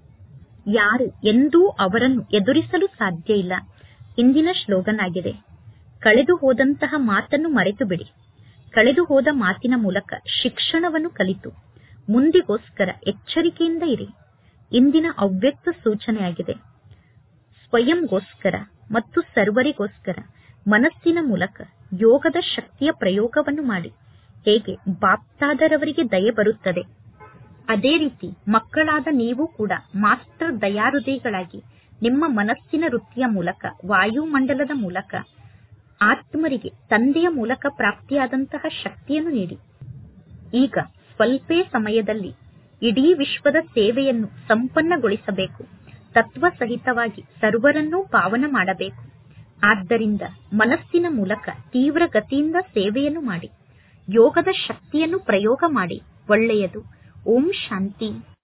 ಯಾರು ಎಂದೂ ಅವರನ್ನು ಎದುರಿಸಲು ಸಾಧ್ಯ ಇಲ್ಲ ಇಂದಿನ ಶ್ಲೋಗನ್ ಆಗಿದೆ ಕಳೆದು ಹೋದಂತಹ ಮಾತನ್ನು ಮರೆತು ಬಿಡಿ ಕಳೆದು ಹೋದ ಮಾತಿನ ಮೂಲಕ ಶಿಕ್ಷಣವನ್ನು ಕಲಿತು ಮುಂದಿಗೋಸ್ಕರ ಎಚ್ಚರಿಕೆಯಿಂದ ಇರಿ ಇಂದಿನ ಅವ್ಯಕ್ತ ಸೂಚನೆಯಾಗಿದೆ ಸ್ವಯಂಗೋಸ್ಕರ ಮತ್ತು ಸರ್ವರಿಗೋಸ್ಕರ ಮನಸ್ಸಿನ ಮೂಲಕ ಯೋಗದ ಶಕ್ತಿಯ ಪ್ರಯೋಗವನ್ನು ಮಾಡಿ ಹೇಗೆ ಬಾಪ್ತಾದರವರಿಗೆ ದಯೆ ಬರುತ್ತದೆ ಅದೇ ರೀತಿ ಮಕ್ಕಳಾದ ನೀವು ಕೂಡ ಮಾಸ್ಟರ್ ದಯಾಹೃದಯಗಳಾಗಿ ನಿಮ್ಮ ಮನಸ್ಸಿನ ವೃತ್ತಿಯ ಮೂಲಕ ವಾಯುಮಂಡಲದ ಮೂಲಕ ಆತ್ಮರಿಗೆ ತಂದೆಯ ಮೂಲಕ ಪ್ರಾಪ್ತಿಯಾದಂತಹ ಶಕ್ತಿಯನ್ನು ನೀಡಿ ಈಗ ಸ್ವಲ್ಪೇ ಸಮಯದಲ್ಲಿ ಇಡೀ ವಿಶ್ವದ ಸೇವೆಯನ್ನು ಸಂಪನ್ನಗೊಳಿಸಬೇಕು ತತ್ವ ಸಹಿತವಾಗಿ ಸರ್ವರನ್ನೂ ಪಾವನ ಮಾಡಬೇಕು ಆದ್ದರಿಂದ ಮನಸ್ಸಿನ ಮೂಲಕ ತೀವ್ರ ಗತಿಯಿಂದ ಸೇವೆಯನ್ನು ಮಾಡಿ ಯೋಗದ ಶಕ್ತಿಯನ್ನು ಪ್ರಯೋಗ ಮಾಡಿ ಒಳ್ಳೆಯದು ಓಂ ಶಾಂತಿ